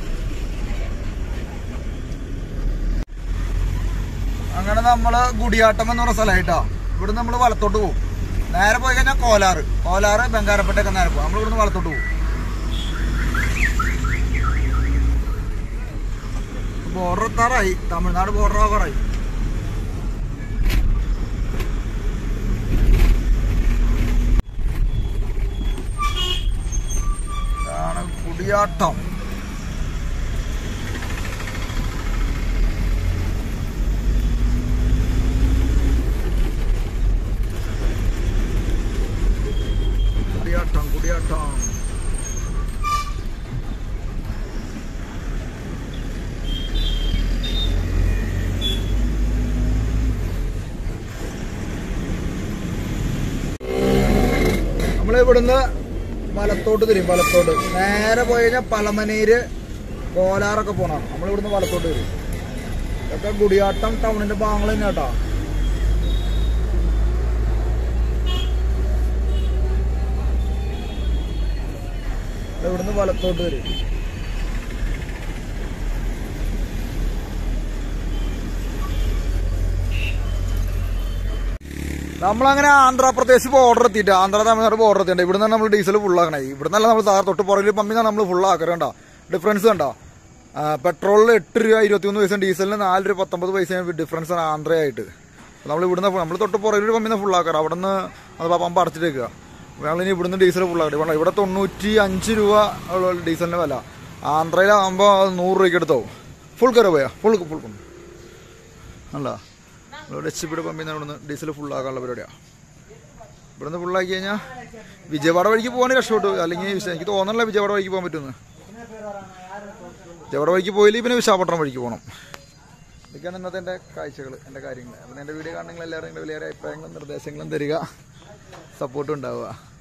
[SPEAKER 1] അങ്ങനെ നമ്മള് ഗുഡിയാട്ടം എന്ന് പറഞ്ഞ സ്ഥലമായിട്ടാ ഇവിടെ നമ്മൾ വലത്തോട്ട് പോകും നേരെ പോയി കഴിഞ്ഞാൽ കോലാറ് കോലാറ് ബംഗാരപ്പെട്ടൊക്കെ നേരെ പോകും നമ്മൾ ഇവിടുന്ന് വലത്തോട്ട് പോകും ബോർഡർ എത്താറായി തമിഴ്നാട് ബോർഡർ ആവാറായി ഇതാണ് കുടിയാട്ടം കുടിയാട്ടം കുടിയാട്ടം നമ്മളിവിടുന്ന് വലത്തോട്ട് തിരിയും വലത്തോട്ട് നേരെ പോയി കഴിഞ്ഞാൽ പലമനീര് കോലാറൊക്കെ പോണം നമ്മളിവിടുന്ന് വലത്തോട്ട് വരും ഇതൊക്കെ ഗുടിയാട്ടം ടൗണിന്റെ ഭാഗങ്ങൾ തന്നെ കേട്ടോ ഇവിടുന്ന് വലത്തോട്ട് വരും നമ്മളങ്ങനെ ആന്ധ്രാപ്രദേശ് ബോർഡർ എത്തിയിട്ട് ആന്ധ്ര തമിഴ്നാട് ബോർഡർ എത്തിയിട്ട് ഇവിടെ നിന്ന് നമ്മൾ ഡീസൽ ഫുള്ളാക്കണേ ഇവിടെ നിന്നല്ല നമ്മൾ താഴെ തൊട്ട് പുറകിൽ പമ്പിൽ നമ്മൾ ഫുള്ളാക്കറ കണ്ടോ ഡിഫറൻസ് കണ്ടോ പെട്രോളിൽ എട്ട് രൂപ ഇരുപത്തിമൂന്ന് പൈസ ഡീസലിന് നാല് രൂപ പത്തൊമ്പത് പൈസ ഡിഫറൻസ് ആണ് ആന്ധ്രയായിട്ട് നമ്മൾ ഇവിടുന്ന് നമ്മൾ തൊട്ട് പുറകിൽ പമ്പിൽ നിന്ന് ഫുള്ളാക്കാറ് അവിടെ നിന്ന് അത് പമ്പ് അടച്ചിട്ടേക്കുക ഞങ്ങൾ ഇനി ഇവിടുന്ന് ഡീസൽ ഫുള്ളാക്കട്ടെ വേണം ഇവിടെ തൊണ്ണൂറ്റി അഞ്ച് രൂപ ഉള്ള ഡീസലിന് വില ആന്ധ്രയിലാകുമ്പോൾ അത് നൂറ് രൂപയ്ക്ക് എടുത്താവും ഫുൾ കയറി പോയാ ഫുൾ ഫുൾ അല്ല ഇവിടെ എച്ച് പിയുടെ പമ്പിൽ നിന്ന് ഇവിടുന്ന് ഡീസൽ ഫുള്ളാക്കാനുള്ള പരിപാടിയാണ് ഇവിടുന്ന് ഫുള്ളാക്കി കഴിഞ്ഞാൽ വിജയവാഡ വഴിക്ക് പോകാൻ രക്ഷപ്പെട്ടു അല്ലെങ്കിൽ വിശ- എനിക്ക് തോന്നണില്ല വിജയവാഡ വഴിക്ക് പോകാൻ പറ്റുമെന്ന് വിജയവാഡ വഴിക്ക് പോയില്ലെങ്കിൽ പിന്നെ വിശാഖപട്ടണം വഴിക്ക് പോകണം ഇതൊക്കെയാണ് ഇന്നത്തെ എൻ്റെ കാഴ്ചകൾ എൻ്റെ കാര്യങ്ങൾ അപ്പം എൻ്റെ വീഡിയോ കാണണമെങ്കിൽ എല്ലാവരും നിങ്ങളുടെ വലിയ അഭിപ്രായങ്ങളും നിർദ്ദേശങ്ങളും തരിക സപ്പോർട്ടും ഉണ്ടാവുക